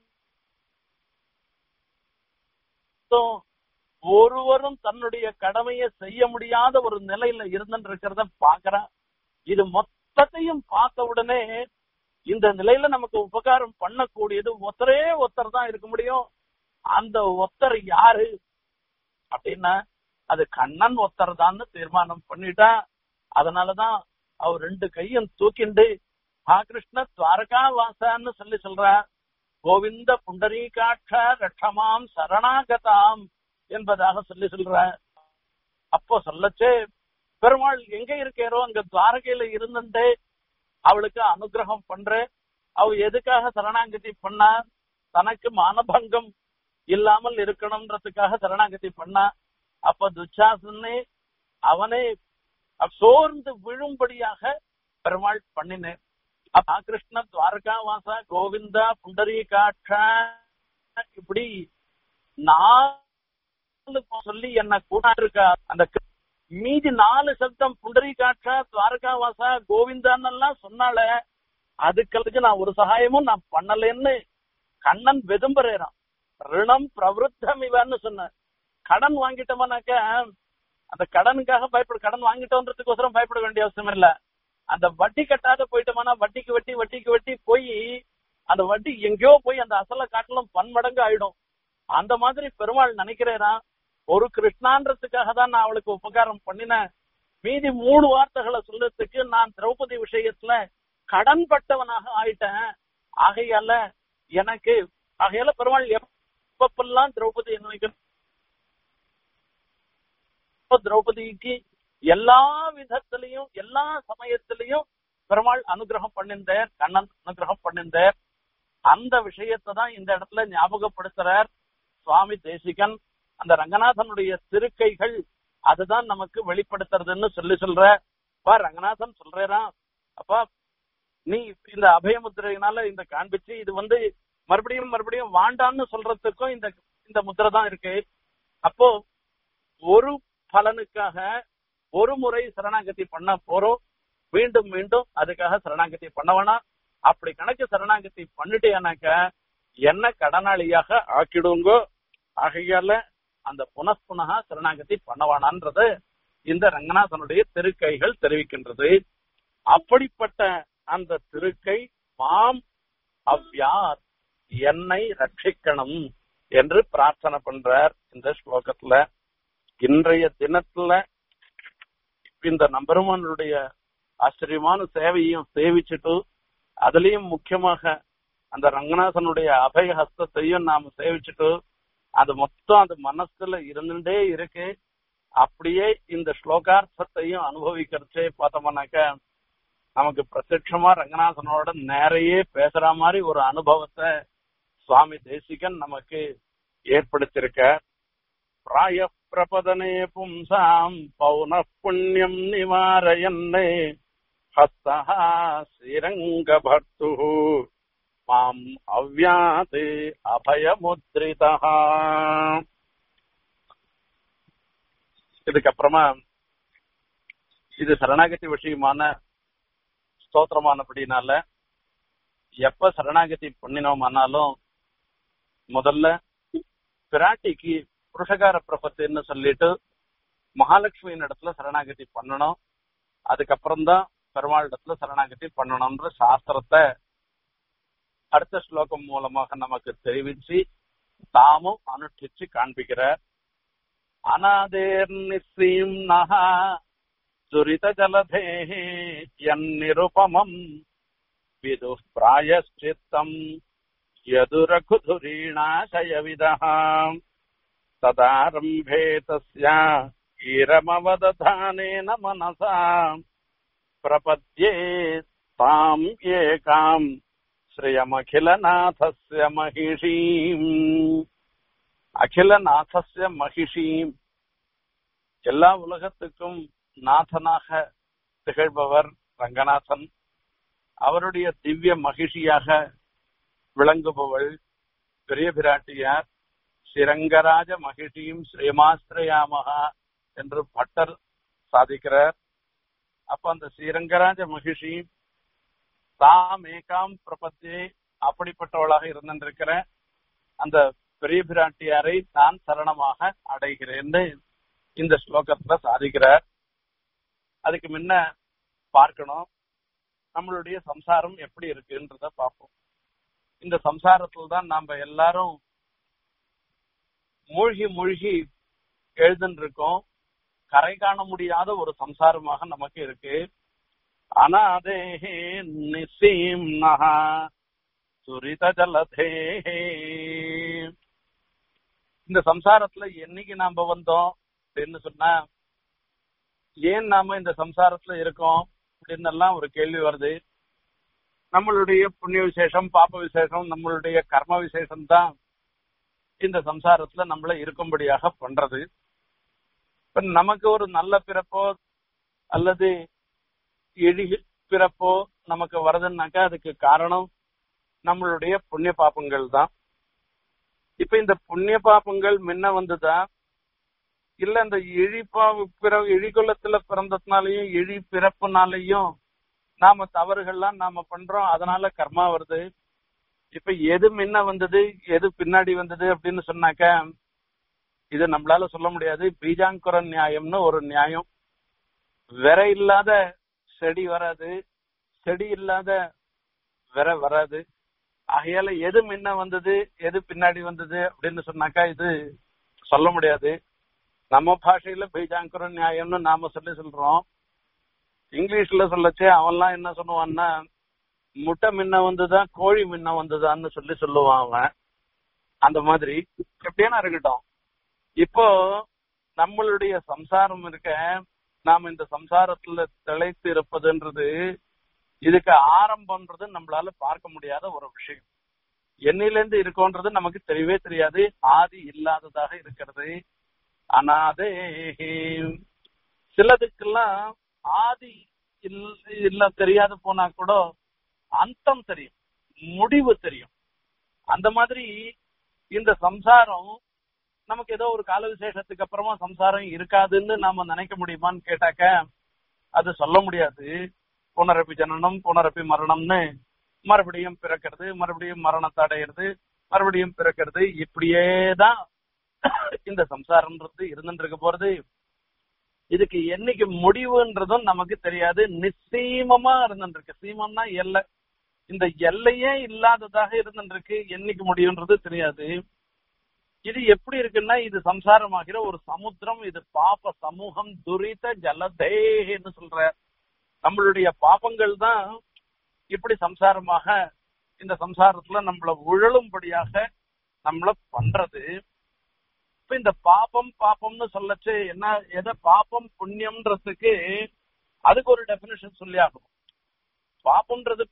ஒருவரும் தன்னுடைய கடமையை செய்ய முடியாத ஒரு நிலையில இருந்துட்டு இருக்கிறத பாக்குறா இது மொத்தத்தையும் பார்த்த உடனே இந்த நிலையில நமக்கு உபகாரம் பண்ணக்கூடியது ஒத்தரே ஒத்தர் தான் இருக்க முடியும் அந்த ஒத்தர் யாரு அப்படின்னா அது கண்ணன் ஒத்தர் தான் தீர்மானம் பண்ணிட்டா அதனாலதான் அவர் ரெண்டு கையும் தூக்கிண்டு ஆ கிருஷ்ண துவாரகா வாசான்னு சொல்லி சொல்ற கோவிந்த புண்டரீகாட்ச ரட்சமாம் சரணாகதாம் என்பதாக சொல்லி சொல்ற அப்போ சொல்லச்சே பெருமாள் எங்க இருக்கேரோ அங்க துவாரகையில இருந்துட்டு அவளுக்கு அனுகிரகம் பண்ற அவ எதுக்காக சரணாகதி பண்ணா தனக்கு மானபங்கம் இல்லாமல் இருக்கணும்ன்றதுக்காக சரணாகதி பண்ணா அப்ப துச்சாசனே அவனே சோர்ந்து விழும்படியாக பெருமாள் பண்ணினேன் அப்ப கிருஷ்ண துவாரகா வாசா கோவிந்தா புண்டரீகாட்சா இப்படி நாலு சொல்லி என்ன கூட இருக்கா அந்த மீதி நாலு சப்தம் புண்டரீகாட்சா துவாரகா வாசா கோவிந்தான்னெல்லாம் சொன்னால அதுக்களுக்கு நான் ஒரு சகாயமும் நான் பண்ணலன்னு கண்ணன் வெதும்புறேறான் ரிணம் பிரவருத்தம் இவன்னு சொன்ன கடன் வாங்கிட்டோம்னாக்க அந்த கடனுக்காக பயப்பட கடன் வாங்கிட்டோன்றதுக்கோசரம் பயப்பட வேண்டிய அவசியம் இல்ல அந்த வட்டி கட்டாத போயிட்டோம்னா வட்டிக்கு வட்டி வட்டிக்கு வட்டி போய் அந்த வட்டி எங்கேயோ போய் அந்த அசல காட்டிலும் பன்மடங்கு ஆயிடும் அந்த மாதிரி பெருமாள் நினைக்கிறேனா ஒரு கிருஷ்ணான்றதுக்காக தான் நான் அவளுக்கு உபகாரம் பண்ணினேன் மீதி மூணு வார்த்தைகளை சொல்றதுக்கு நான் திரௌபதி விஷயத்துல கடன் பட்டவனாக ஆயிட்டேன் ஆகையால எனக்கு ஆகையால பெருமாள் எப்பப்பெல்லாம் திரௌபதி நினைக்கணும் திரௌபதிக்கு எல்லா விதத்திலையும் எல்லா சமயத்திலையும் பெருமாள் அனுகிரகம் பண்ணிருந்தார் கண்ணன் அனுகிரகம் பண்ணிருந்தார் அந்த விஷயத்தை தான் இந்த இடத்துல ஞாபகப்படுத்துறார் சுவாமி தேசிகன் அந்த ரங்கநாதனுடைய திருக்கைகள் அதுதான் நமக்கு வெளிப்படுத்துறதுன்னு சொல்லி சொல்ற அப்பா ரங்கநாதன் சொல்றேனா அப்பா நீ இந்த அபயமுத்திரையினால இந்த காண்பிச்சு இது வந்து மறுபடியும் மறுபடியும் வாண்டான்னு சொல்றதுக்கும் இந்த இந்த முத்திரை தான் இருக்கு அப்போ ஒரு பலனுக்காக ஒரு முறை சரணாகதி பண்ண போறோம் மீண்டும் மீண்டும் அதுக்காக சரணாகதி பண்ண வேணாம் அப்படி கணக்கு சரணாகதி பண்ணிட்டேனாக்க என்ன கடனாளியாக ஆக்கிடுங்கோ ஆகையால அந்த புனఃப்புனகா சரணாகதி பண்ணவானான்றது இந்த ரங்கநாதனுடைய திருக்கைகள் தெரிவிக்கின்றது அப்படிப்பட்ட அந்த திருக்கை மாம் அவ்யார் என்னை ரட்சிக்கணும் என்று பிரார்த்தனை பண்றார் இந்த ஸ்லோகத்துல இன்றைய தினத்துல இந்த நம்பெருமானுடைய ஆச்சரியமான சேவையும் சேவிச்சுட்டு அதுலயும் முக்கியமாக அந்த ரங்கநாதனுடைய அபய ஹஸ்தத்தையும் நாம சேவிச்சுட்டு அது மொத்தம் அது மனசுல இருந்துட்டே இருக்கு அப்படியே இந்த ஸ்லோகார்த்தத்தையும் அனுபவிக்கிறச்சே பார்த்தோம்னாக்க நமக்கு பிரத்யட்சமா ரங்கநாதனோட நேரையே பேசுற மாதிரி ஒரு அனுபவத்தை சுவாமி தேசிகன் நமக்கு ஏற்படுத்தியிருக்க பிராய பிரபதனே பும்சாம் பௌன புண்ணியம் நிவாரயன்னே ஹஸ்தா ஸ்ரீரங்க பர்த்து மாம் அவ்யாத் அபயமுத்ரிதா இதுக்கப்புறமா இது சரணாகதி விஷயமான ஸ்தோத்திரமானபடினால எப்ப சரணாகதி பண்ணினோமானாலும் முதல்ல பிராட்டிக்கு புருஷகார பிரபத்துன்னு சொல்லிட்டு மகாலட்சுமியின் இடத்துல சரணாகதி பண்ணணும் அதுக்கப்புறம் தான் பெருமாள் இடத்துல சரணாகதி பண்ணணும்ன்ற சாஸ்திரத்தை அடுத்த ஸ்லோகம் மூலமாக நமக்கு தெரிவிச்சு தாமும் அனுஷ்டிச்சு காண்பிக்கிறார் அநாதேர் நிஸ்ரீம் நகா துரித ஜலதே எந்நிருபமம் விது பிராயஷ்சித்தம் यदुरकुधुरीणाशयविदः तदारम्भे तस्या ईरमवदधानेन मनसा प्रपद्ये ताम् एकाम् श्रियमखिलनाथस्य महिषीम् அகிலநாதஸ்ய மகிஷீம் எல்லா உலகத்துக்கும் நாதனாக திகழ்பவர் ரங்கநாதன் அவருடைய திவ்ய மகிழ்ச்சியாக விளங்குபவள் பெரிய பிராட்டியார் சிரங்கராஜ மகிழ்ச்சியும் ஸ்ரீமாஸ்திரயாமகா என்று பட்டர் சாதிக்கிறார் அப்ப அந்த ஸ்ரீரங்கராஜ மகிழ்ச்சி தாம் ஏகாம் பிரபத்தே அப்படிப்பட்டவளாக இருந்திருக்கிற அந்த பெரிய பிராட்டியாரை நான் சரணமாக அடைகிறேன்னு இந்த ஸ்லோகத்துல சாதிக்கிறார் அதுக்கு முன்ன பார்க்கணும் நம்மளுடைய சம்சாரம் எப்படி இருக்குன்றத பார்ப்போம் இந்த சம்சாரத்துல தான் நாம எல்லாரும் மூழ்கி மூழ்கி எழுதுன்னு இருக்கோம் கரை காண முடியாத ஒரு சம்சாரமாக நமக்கு இருக்கு அனாதே நிசீம் நகா சுரித ஜலதே இந்த சம்சாரத்துல என்னைக்கு நாம வந்தோம் அப்படின்னு சொன்னா ஏன் நாம இந்த சம்சாரத்துல இருக்கோம் அப்படின்னு எல்லாம் ஒரு கேள்வி வருது நம்மளுடைய புண்ணிய விசேஷம் பாப்ப விசேஷம் நம்மளுடைய கர்ம விசேஷம் தான் இந்த சம்சாரத்துல நம்மள இருக்கும்படியாக பண்றது இப்ப நமக்கு ஒரு நல்ல பிறப்போ அல்லது எழி பிறப்போ நமக்கு வருதுன்னாக்கா அதுக்கு காரணம் நம்மளுடைய புண்ணிய பாப்பங்கள் தான் இப்ப இந்த புண்ணிய பாப்பங்கள் முன்ன வந்துதா இல்ல இந்த இழிப்பா பிற இழிகுலத்துல பிறந்ததுனாலையும் இழி பிறப்புனாலையும் நாம தவறுகள்லாம் நாம பண்றோம் அதனால கர்மா வருது இப்ப எது முன்ன வந்தது எது பின்னாடி வந்தது அப்படின்னு சொன்னாக்க இது நம்மளால சொல்ல முடியாது பீஜாங்குர நியாயம்னு ஒரு நியாயம் விர இல்லாத செடி வராது செடி இல்லாத விர வராது ஆகையால எது முன்ன வந்தது எது பின்னாடி வந்தது அப்படின்னு சொன்னாக்கா இது சொல்ல முடியாது நம்ம பாஷையில பீஜாங்குர நியாயம்னு நாம சொல்லி சொல்றோம் இங்கிலீஷ்ல சொல்லச்சே அவன்லாம் என்ன சொல்லுவான்னா முட்டை முன்ன வந்துதான் கோழி முன்ன வந்ததான்னு சொல்லி சொல்லுவான் அவன் அந்த மாதிரி எப்படியான இருக்கட்டும் இப்போ நம்மளுடைய சம்சாரம் இருக்க நாம இந்த சம்சாரத்துல திளைத்து இருப்பதுன்றது இதுக்கு ஆரம்பம்ன்றது நம்மளால பார்க்க முடியாத ஒரு விஷயம் என்னிலிருந்து இருக்கோன்றது நமக்கு தெரியவே தெரியாது ஆதி இல்லாததாக இருக்கிறது அனாதே சிலதுக்கெல்லாம் ஆதி இல்ல தெரியாது போனா கூட அந்தம் தெரியும் முடிவு தெரியும் அந்த மாதிரி இந்த சம்சாரம் நமக்கு ஏதோ ஒரு கால விசேஷத்துக்கு அப்புறமா சம்சாரம் இருக்காதுன்னு நாம நினைக்க முடியுமான்னு கேட்டாக்க அது சொல்ல முடியாது புனரப்பி ஜனனம் புனரப்பி மரணம்னு மறுபடியும் பிறக்கிறது மறுபடியும் மரணத்தை அடையிறது மறுபடியும் பிறக்கிறது இப்படியே தான் இந்த சம்சாரம்ன்றது இருந்துட்டு இருக்க போறது இதுக்கு என்னைக்கு முடிவுன்றதும் நமக்கு தெரியாது நிச்சயமா இருந்துட்டு இருக்கு சீமம்னா எல்லை இந்த எல்லையே இல்லாததாக இருந்துட்டு இருக்கு என்னைக்கு முடியுன்றது தெரியாது இது எப்படி இருக்குன்னா இது சம்சாரமாகிற ஒரு சமுத்திரம் இது பாப சமூகம் துரித ஜலதேன்னு சொல்ற நம்மளுடைய பாபங்கள் தான் இப்படி சம்சாரமாக இந்த சம்சாரத்துல நம்மள உழலும்படியாக நம்மள பண்றது இப்ப இந்த பாபம் பாபம்னு சொல்லச்சு என்ன எதை பாபம் புண்ணியம்ன்றதுக்கு அதுக்கு ஒரு டெபினேஷன் சொல்லி ஆகணும் பாபம்ன்றது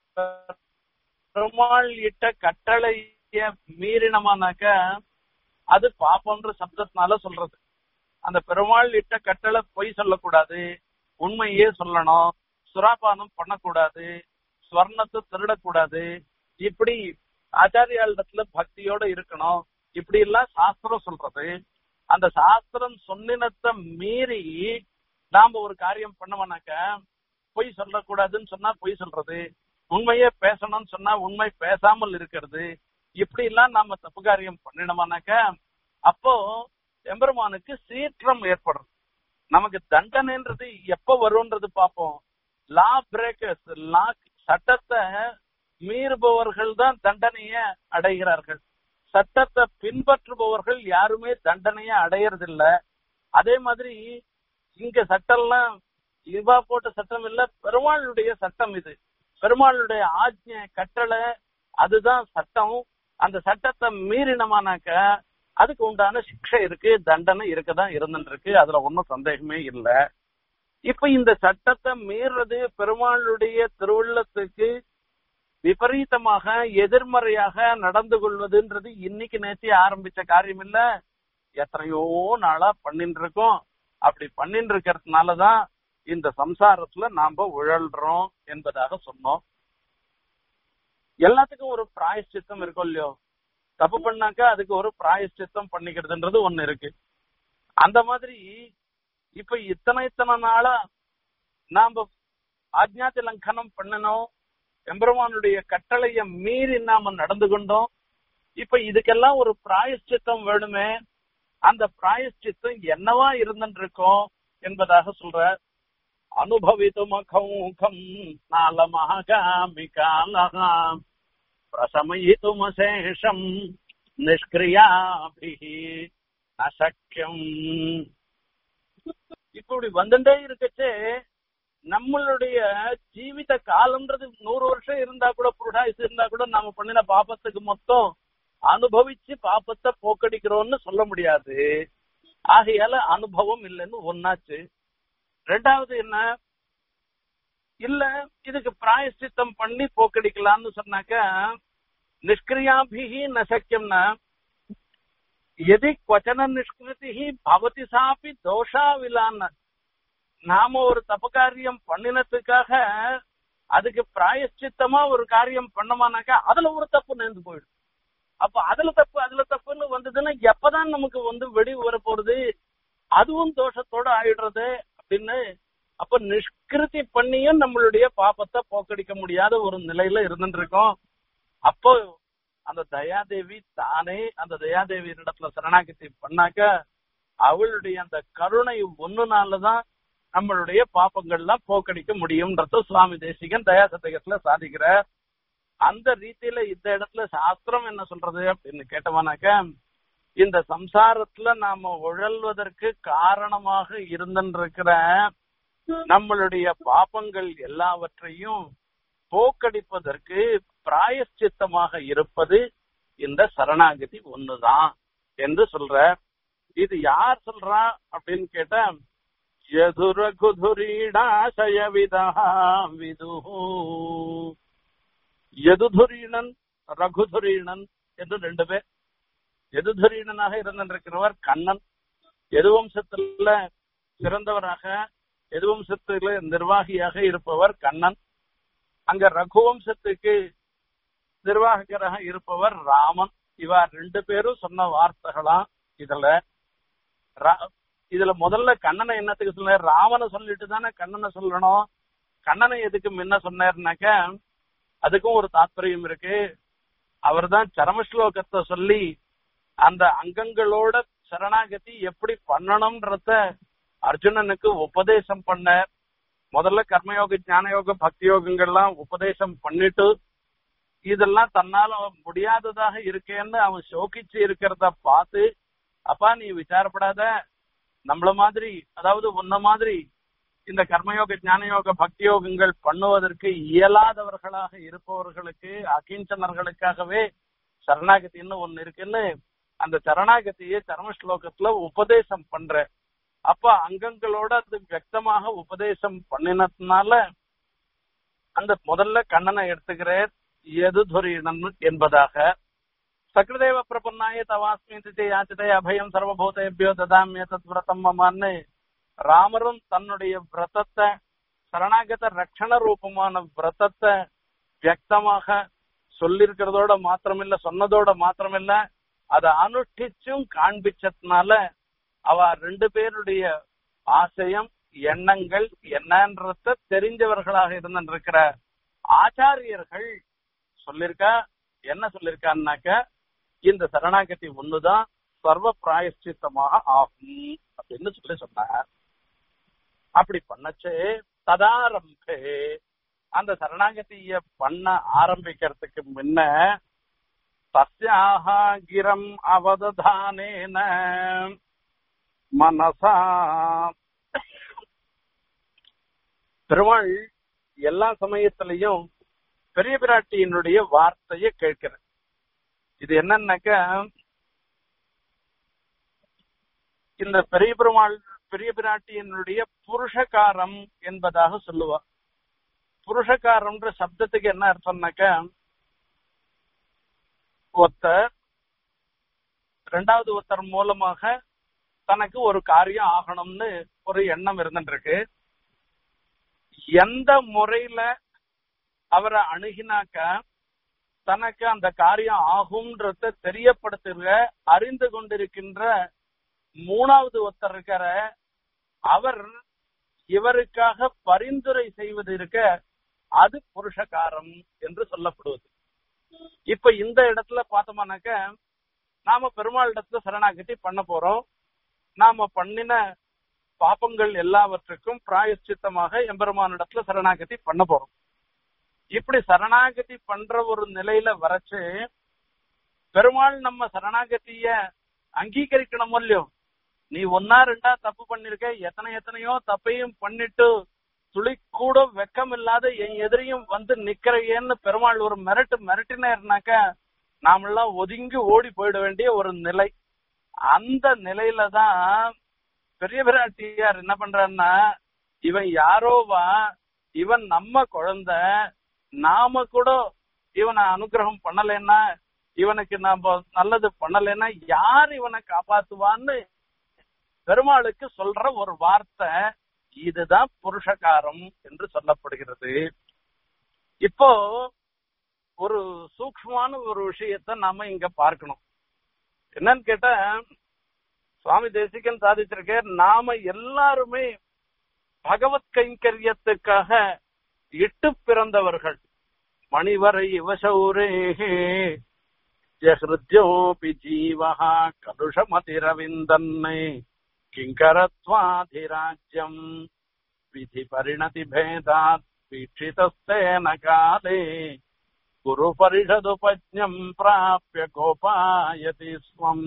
பெருமாள் இட்ட கட்டளைய மீறினமானாக்க அது பாப்பன்ற சப்தத்தினால சொல்றது அந்த பெருமாள் இட்ட கட்டளை பொய் சொல்லக்கூடாது உண்மையே சொல்லணும் சுராபானம் பண்ணக்கூடாது ஸ்வர்ணத்தை திருடக்கூடாது இப்படி ஆச்சாரியாளிடத்துல பக்தியோட இருக்கணும் இப்படி எல்லாம் சாஸ்திரம் சொல்றது அந்த சாஸ்திரம் சொன்னினத்தை மீறி நாம ஒரு காரியம் பண்ணோம்னாக்க பொய் சொல்லக்கூடாதுன்னு சொன்னா பொய் சொல்றது உண்மையே பேசணும்னு சொன்னா உண்மை பேசாமல் இருக்கிறது இப்படி எல்லாம் நாம தப்பு காரியம் பண்ணினோம்னாக்க அப்போ எம்பெருமானுக்கு சீற்றம் ஏற்படும் நமக்கு தண்டனைன்றது எப்ப வரும்ன்றது பார்ப்போம் லா பிரேக்கர்ஸ் லா சட்டத்தை மீறுபவர்கள் தான் தண்டனைய அடைகிறார்கள் சட்டத்தை பின்பற்றுபவர்கள் யாருமே தண்டனைய அடையறதில்ல அதே மாதிரி இங்க சட்டம்லாம் இவா போட்ட சட்டம் இல்ல பெருமாளுடைய சட்டம் இது பெருமாளுடைய ஆஜ்ஞை கட்டளை அதுதான் சட்டம் அந்த சட்டத்தை மீறினமானாக்க அதுக்கு உண்டான சிக்ஷை இருக்கு தண்டனை இருக்கதான் இருந்துட்டு இருக்கு அதுல ஒன்னும் சந்தேகமே இல்ல இப்ப இந்த சட்டத்தை மீறது பெருமாளுடைய திருவுள்ளத்துக்கு விபரீதமாக எதிர்மறையாக நடந்து கொள்வதுன்றது இன்னைக்கு நேற்று ஆரம்பிச்ச காரியம் இல்ல எத்தனையோ நாளா பண்ணிட்டு இருக்கோம் அப்படி பண்ணிட்டு இருக்கிறதுனாலதான் இந்த சம்சாரத்துல நாம உழல்றோம் என்பதாக சொன்னோம் எல்லாத்துக்கும் ஒரு பிராயஷ்சித்தம் இருக்கும் இல்லையோ தப்பு பண்ணாக்கா அதுக்கு ஒரு பிராயஷ்சித்தம் பண்ணிக்கிறதுன்றது ஒண்ணு இருக்கு அந்த மாதிரி இப்ப இத்தனை இத்தனை நாளா நாம ஆஜ்ஞாத்தி லங்கனம் பண்ணணும் எம்பெருமானுடைய கட்டளைய மீறி நாம நடந்து கொண்டோம் இப்ப இதுக்கெல்லாம் ஒரு பிராயஷ்சித்தம் வேணுமே அந்த பிராயஷ்சித்தம் என்னவா இருந்துட்டு இருக்கோம் என்பதாக சொல்ற அனுபவித்துமகம் நாளமகாமிகாலகாம் பிரசமயித்துமசேஷம் நிஷ்கிரியாபிஹி அசக்கியம் இப்படி வந்துட்டே இருக்கச்சே நம்மளுடைய ஜீவித காலம்ன்றது நூறு வருஷம் இருந்தா கூட புருஷாயுசு இருந்தா கூட நாம பண்ணின பாப்பத்துக்கு மொத்தம் அனுபவிச்சு பாப்பத்தை போக்கடிக்கிறோம்னு சொல்ல முடியாது ஆகையால அனுபவம் இல்லைன்னு ஒன்னாச்சு ரெண்டாவது என்ன இல்ல இதுக்கு பிராயஷ்சித்தம் பண்ணி போக்கடிக்கலாம்னு சொன்னாக்க நிஷ்கிரியாபிகி நசக்கியம்னா எதி கொச்சன நிஷ்கிருதி பவதி சாப்பி தோஷா விலான்னு நாம ஒரு தப்பு காரியம் பண்ணினதுக்காக அதுக்கு பிராயஷ்சித்தமா ஒரு காரியம் பண்ணோமானாக்கா அதுல ஒரு தப்பு நேர்ந்து போயிடும் அப்ப அதுல தப்பு அதுல தப்புன்னு வந்ததுன்னா எப்பதான் நமக்கு வந்து வெடி வர போறது அதுவும் தோஷத்தோட ஆயிடுறது அப்படின்னு அப்ப நிஷ்கிருதி பண்ணியும் நம்மளுடைய பாப்பத்தை போக்கடிக்க முடியாத ஒரு நிலையில இருந்துட்டு இருக்கோம் அப்போ அந்த தயாதேவி தானே அந்த தயாதேவி இடத்துல சரணாகதி பண்ணாக்க அவளுடைய அந்த கருணை ஒண்ணுனாலதான் நம்மளுடைய பாப்பங்கள்லாம் போக்கடிக்க முடியும்ன்றத சுவாமி தேசிகன் தயா சதகத்துல சாதிக்கிறார் அந்த ரீதியில இந்த இடத்துல சாஸ்திரம் என்ன சொல்றது அப்படின்னு கேட்டோம்னாக்க இந்த சம்சாரத்துல நாம உழல்வதற்கு காரணமாக இருந்திருக்கிற நம்மளுடைய பாப்பங்கள் எல்லாவற்றையும் போக்கடிப்பதற்கு பிராயஷ்சித்தமாக இருப்பது இந்த சரணாகதி ஒண்ணுதான் என்று சொல்ற இது யார் சொல்றா அப்படின்னு கேட்டா யதுரகுதுரீடாசய விதா விது யதுதுரீணன் ரகுதுரீணன் என்று ரெண்டு பேர் எதுதுரீணனாக இருந்திருக்கிறவர் கண்ணன் எதுவம்சத்துல சிறந்தவராக எதுவம்சத்துல நிர்வாகியாக இருப்பவர் கண்ணன் அங்க ரகுவம்சத்துக்கு நிர்வாகராக இருப்பவர் ராமன் இவா ரெண்டு பேரும் சொன்ன வார்த்தைகளாம் இதுல ரா- இதுல முதல்ல கண்ணனை என்னத்துக்கு சொன்னார் ராமனை சொல்லிட்டு தானே கண்ணனை சொல்லணும் கண்ணனை எதுக்கு முன்ன சொன்னார்னாக்க அதுக்கும் ஒரு தாத்பரியம் இருக்கு அவர்தான் சரம ஸ்லோகத்தை சொல்லி அந்த அங்கங்களோட சரணாகதி எப்படி பண்ணணும்ன்றத அர்ஜுனனுக்கு உபதேசம் பண்ண முதல்ல கர்மயோக ஞானயோக பக்தி யோகங்கள்லாம் உபதேசம் பண்ணிட்டு இதெல்லாம் தன்னால முடியாததாக இருக்கேன்னு அவன் சோகிச்சு இருக்கிறத பார்த்து அப்பா நீ விசாரப்படாத நம்மள மாதிரி அதாவது உன்ன மாதிரி இந்த கர்மயோக ஞானயோக பக்தி யோகங்கள் பண்ணுவதற்கு இயலாதவர்களாக இருப்பவர்களுக்கு அகிஞ்சனர்களுக்காகவே சரணாகதின்னு ஒண்ணு இருக்குன்னு அந்த சரணாகதியை சரம ஸ்லோகத்துல உபதேசம் பண்ற அப்ப அங்கங்களோட அது வியக்தமாக உபதேசம் பண்ணினதுனால அந்த முதல்ல கண்ணனை எடுத்துக்கிறேன் எது துரியனன் என்பதாக சக்ரதேவ பிரபன்னாய தவாஸ்மி திதி யாச்சிதே அபயம் சர்வபூதேபியோ ததாமிய தத் விரதம் மமான்னு ராமரும் தன்னுடைய விரதத்தை சரணாகத ரட்சண ரூபமான விரதத்தை வியக்தமாக சொல்லிருக்கிறதோட மாத்திரமில்ல சொன்னதோட மாத்திரமில்ல அதை அனுஷ்டிச்சும் காண்பிச்சதுனால அவ ரெண்டு பேருடைய ஆசையம் எண்ணங்கள் என்னன்றத தெரிஞ்சவர்களாக இருந்திருக்கிற ஆச்சாரியர்கள் சொல்லிருக்கா என்ன சொல்லிருக்கான்னாக்க இந்த சரணாகதி ஒண்ணுதான் சர்வ பிராயஷ்சித்தமாக ஆகும் அப்படின்னு சொல்லி சொன்னார் அப்படி பண்ணச்சு ததாரம்பே அந்த சரணாகதிய பண்ண ஆரம்பிக்கிறதுக்கு முன்ன தஸ்யாக கிரம் அவததானேன மனசா பெருமாள் எல்லா சமயத்திலையும் பெரிய பிராட்டியினுடைய வார்த்தையை கேட்கிறேன் இது என்னன்னாக்க இந்த பெரிய பெருமாள் பெரிய பிராட்டியினுடைய புருஷகாரம் என்பதாக சொல்லுவா புருஷகாரம்ன்ற சப்தத்துக்கு என்ன அர்த்தம்னாக்க ஒருத்தர் ரெண்டாவது ஒருத்தர் மூலமாக தனக்கு ஒரு காரியம் ஆகணும்னு ஒரு எண்ணம் இருந்துருக்கு எந்த முறையில அவரை அணுகினாக்க தனக்கு அந்த காரியம் ஆகும்ன்றத தெரியப்படுத்துகிற அறிந்து கொண்டிருக்கின்ற மூணாவது ஒருத்தர் இருக்கிற அவர் இவருக்காக பரிந்துரை செய்வது இருக்க அது புருஷகாரம் என்று சொல்லப்படுவது இப்ப இந்த இடத்துல பார்த்தோம்னாக்க நாம பெருமாள் இடத்துல சரணாகதி பண்ண போறோம் நாம பண்ணின பாப்பங்கள் எல்லாவற்றுக்கும் பிராயச்சித்தமாக எம்பெருமானிடத்துல சரணாகதி பண்ண போறோம் இப்படி சரணாகதி பண்ற ஒரு நிலையில வரைச்சு பெருமாள் நம்ம சரணாகதிய அங்கீகரிக்கணும் இல்லையோ நீ ஒன்னா ரெண்டா தப்பு பண்ணிருக்க எத்தனை எத்தனையோ தப்பையும் பண்ணிட்டு துளி கூட வெக்கம் இல்லாத என் எதிரியும் வந்து நிக்கிறையேன்னு பெருமாள் ஒரு மிரட்டு மிரட்டினாருனாக்க நாமெல்லாம் ஒதுங்கி ஓடி போயிட வேண்டிய ஒரு நிலை அந்த நிலையில தான் பெரிய பிராட்டியார் என்ன பண்றாருன்னா இவன் யாரோவா இவன் நம்ம குழந்தை நாம கூட இவனை அனுகிரகம் பண்ணலைன்னா இவனுக்கு நாம நல்லது பண்ணலைன்னா யார் இவனை காப்பாத்துவான்னு பெருமாளுக்கு சொல்ற ஒரு வார்த்தை இதுதான் புருஷகாரம் என்று சொல்லப்படுகிறது இப்போ ஒரு சூக்ஷ்மமான ஒரு விஷயத்த நாம இங்க பார்க்கணும் என்னன்னு கேட்டா சுவாமி தேசிகன் சாதிச்சிருக்க நாம எல்லாருமே பகவத் கைங்கரியத்துக்காக இட்டு பிறந்தவர்கள் மணிவரை இவசௌரேகே ஜஹிருத்யோபி ஜீவஹா கலுஷமதிரவிந்தன்னை கிங்கரத்வாதிராஜ்யம் விதி பரிணதி பேதாத் வீட்சிதஸ்தேன காலே குரு பரிஷதுபஜ்ஞம் பிராபிய கோபாயதி ஸ்வம்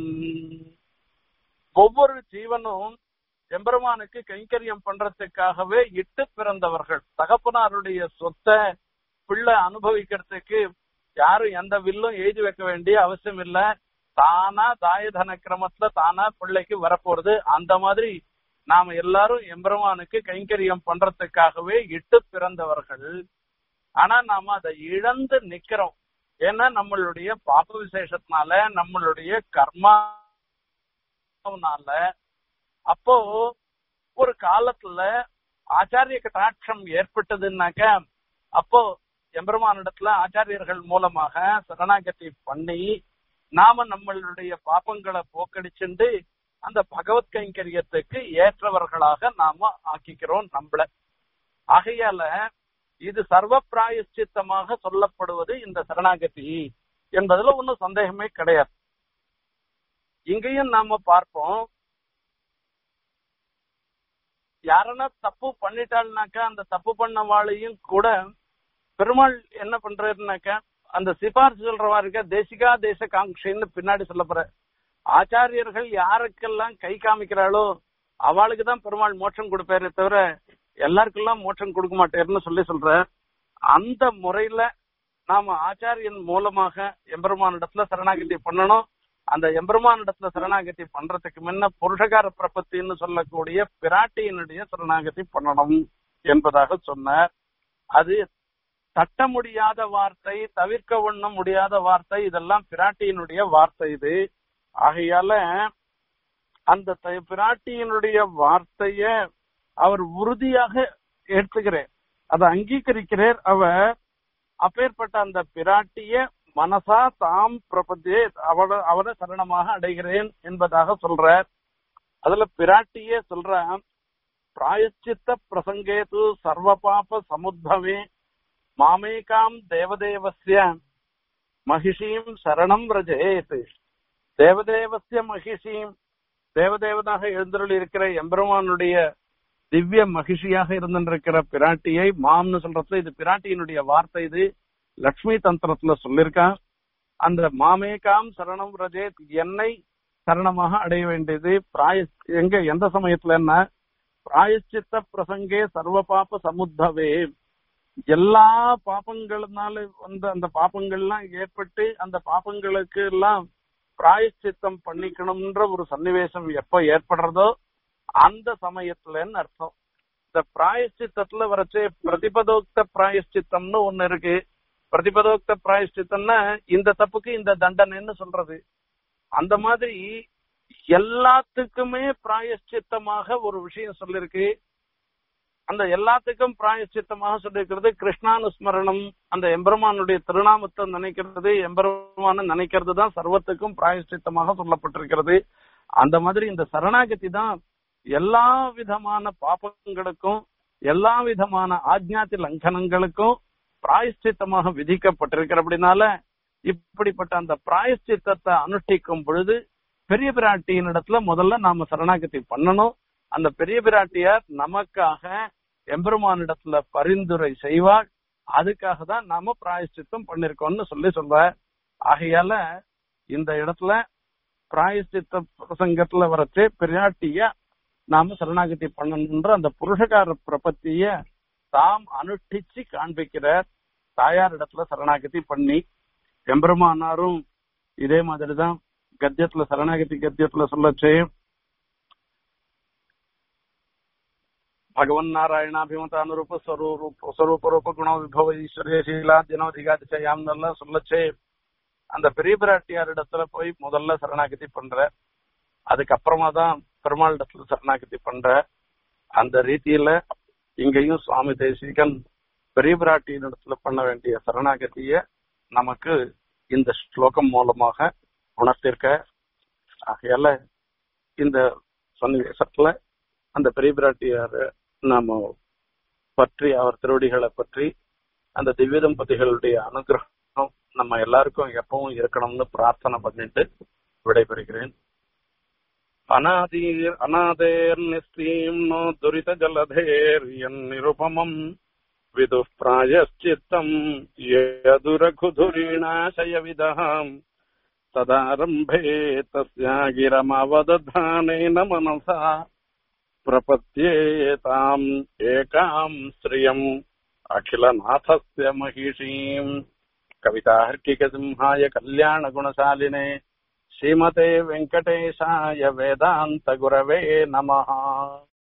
ஒவ்வொரு ஜீவனும் எம்பெருமானுக்கு கைங்கரியம் பண்றதுக்காகவே இட்டு பிறந்தவர்கள் தகப்பனாருடைய சொத்தை பிள்ளை அனுபவிக்கிறதுக்கு யாரும் எந்த வில்லும் எழுதி வைக்க வேண்டிய அவசியம் இல்ல தானா தாயதன கிரமத்துல தானா பிள்ளைக்கு வரப்போறது அந்த மாதிரி நாம எல்லாரும் எம்பெருமானுக்கு கைங்கரியம் பண்றதுக்காகவே இட்டு பிறந்தவர்கள் ஆனா நாம அதை இழந்து நிக்கிறோம் ஏன்னா நம்மளுடைய பாப விசேஷத்தினால நம்மளுடைய கர்மானால அப்போ ஒரு காலத்துல ஆச்சாரிய கட்டாட்சம் ஏற்பட்டதுன்னாக்க அப்போ எம்பெருமானிடத்துல ஆச்சாரியர்கள் மூலமாக சரணாகதி பண்ணி நாம நம்மளுடைய பாப்பங்களை போக்கடிச்சுண்டு அந்த பகவத் கைங்கரியத்துக்கு ஏற்றவர்களாக நாம ஆக்கிக்கிறோம் நம்மள ஆகையால இது சர்வ பிராயச்சித்தமாக சொல்லப்படுவது இந்த சரணாகதி என்பதுல ஒன்றும் சந்தேகமே கிடையாது இங்கேயும் நாம பார்ப்போம் யாரனா தப்பு பண்ணிட்டாள்னாக்கா அந்த தப்பு பண்ணவாளையும் கூட பெருமாள் என்ன பண்றாருனாக்கா அந்த சிபாரிசு சொல்றவா இருக்க தேசிகா தேச காங்கின்னு பின்னாடி சொல்ல போற ஆச்சாரியர்கள் யாருக்கெல்லாம் கை காமிக்கிறாளோ அவளுக்கு தான் பெருமாள் மோட்சம் கொடுப்பாரே தவிர எல்லாருக்கெல்லாம் மோட்சம் கொடுக்க மாட்டேர்னு சொல்லி சொல்ற அந்த முறையில நாம ஆச்சாரியன் மூலமாக எம்பெருமானிடத்துல சரணாகதி பண்ணணும் அந்த எம்பெருமானிடத்துல சரணாகதி பண்றதுக்கு முன்ன புருஷகார பிரபத்தின்னு சொல்லக்கூடிய பிராட்டியினுடைய சரணாகதி பண்ணணும் என்பதாக சொன்னார் அது தட்ட முடியாத வார்த்தை தவிர்க்க ஒண்ண முடியாத வார்த்தை இதெல்லாம் பிராட்டியினுடைய வார்த்தை இது ஆகையால அந்த த- பிராட்டியினுடைய வார்த்தைய அவர் உறுதியாக எடுத்துக்கிறார் அதை அங்கீகரிக்கிறார் அவர் அப்பேற்பட்ட அந்த பிராட்டிய மனசா தாம் பிரபத்தியே அவட அவரை சரணமாக அடைகிறேன் என்பதாக சொல்றார் அதுல பிராட்டியே சொல்ற பிராயச்சித்த பிரசங்கேது சர்வ பாப சமுத்பவே மாமேகாம் தேவதேவஸ்ய மகிஷீம் சரணம் ரஜேத் தேவதேவஸ்ய மகிஷீம் தேவதேவனாக எழுந்தருள் இருக்கிற எம்பெருமானுடைய திவ்ய மகிழ்ச்சியாக இருந்திருக்கிற பிராட்டியை மாம்னு சொல்றதுல இது பிராட்டியினுடைய வார்த்தை இது லக்ஷ்மி தந்திரத்துல சொல்லியிருக்கான் அந்த மாமேகாம் சரணம் ரஜேத் என்னை சரணமாக அடைய வேண்டியது பிராய எங்க எந்த சமயத்துலன்னா பிராயச்சித்த பிரசங்கே சர்வ பாப சமுத்தவே எல்லா பாபங்களினால வந்து அந்த பாபங்கள்லாம் ஏற்பட்டு அந்த பாபங்களுக்கு எல்லாம் பிராயச்சித்தம் பண்ணிக்கணும்ன்ற ஒரு சன்னிவேசம் எப்ப ஏற்படுறதோ அந்த சமயத்துலன்னு அர்த்தம் இந்த பிராயச்சித்தத்துல வரைச்சு பிரதிபதோக்த பிராயச்சித்தம்னு ஒண்ணு இருக்கு பிரதிபதோக்த பிராயச்சித்தம்னா இந்த தப்புக்கு இந்த தண்டனைன்னு சொல்றது அந்த மாதிரி எல்லாத்துக்குமே பிராயச்சித்தமாக ஒரு விஷயம் சொல்லிருக்கு அந்த எல்லாத்துக்கும் பிராயச்சித்தமாக சொல்லியிருக்கிறது கிருஷ்ணானுஸ்மரணம் அந்த எம்பெருமானுடைய திருநாமத்தை நினைக்கிறது எம்பெருமான நினைக்கிறது தான் சர்வத்துக்கும் பிராயச்சித்தமாக சொல்லப்பட்டிருக்கிறது அந்த மாதிரி இந்த சரணாகதி தான் எல்லா விதமான பாபங்களுக்கும் எல்லா விதமான ஆஜ்ஞாதி லங்கனங்களுக்கும் பிராயஷ்சித்தமாக விதிக்கப்பட்டிருக்கிறபடினால இப்படிப்பட்ட அந்த பிராயஷ்சித்தத்தை அனுஷ்டிக்கும் பொழுது பெரிய பிராட்டியின் இடத்துல முதல்ல நாம சரணாகதி பண்ணணும் அந்த பெரிய பிராட்டியார் நமக்காக எம்பெருமானிடத்துல பரிந்துரை செய்வாள் அதுக்காக தான் நாம பிராயஷ்சித்தம் பண்ணிருக்கோம்னு சொல்லி சொல்ற ஆகையால இந்த இடத்துல பிராயஷ்சித்த பிரசங்கத்துல வரச்சே பிராட்டிய நாம சரணாகதி பண்ணணுன்ற அந்த புருஷகார பிரபத்திய தாம் அனுஷ்டிச்சு காண்பிக்கிறார் தாயார் இடத்துல சரணாகதி பண்ணி எம்பெருமானாரும் இதே மாதிரிதான் கத்தியத்துல சரணாகதி கத்தியத்துல சொல்லச்சே भगवन् நாராயணாபிமதானுரூப ஸ்வரூப ஸ்வரூப ரூப குண விபவ ஈஸ்வரிய சீலா தினோதிகாதிசயாம் சொல்லச்சே அந்த பெரிய பிராட்டியார் இடத்துல போய் முதல்ல சரணாகதி பண்ற அதுக்கப்புறமா தான் பெருமாள் இடத்துல சரணாகதி பண்ற அந்த ரீதியில இங்கேயும் சுவாமி தேசிகன் பெரிய பிராட்டியின் இடத்துல பண்ண வேண்டிய சரணாகதிய நமக்கு இந்த ஸ்லோகம் மூலமாக உணர்த்திருக்க ஆகையால இந்த சன்னிவேசத்துல அந்த பெரிய பிராட்டியார நாம பற்றி அவர் திருவடிகளை பற்றி அந்த திவ்ய தம்பதிகளுடைய அனுகிரகம் நம்ம எல்லாருக்கும் எப்பவும் இருக்கணும்னு பிரார்த்தனை பண்ணிட்டு விடைபெறுகிறேன் அநாதீர் அநாதேர் நிஸ்தீம் நோ துரித ஜலதேர் என் நிருபமம் விது பிராயச்சித்தம் யதுரகுதுரீணாசய விதம் तदारम्भे तस्यागिरमवदधानेन मनसा प्रपद्येताम् एकाम् श्रियम् अखिलनाथस्य महिषीम् कवितार्किकसिंहाय कल्याणगुणशालिने श्रीमते वेङ्कटेशाय वेदान्तगुरवे नमः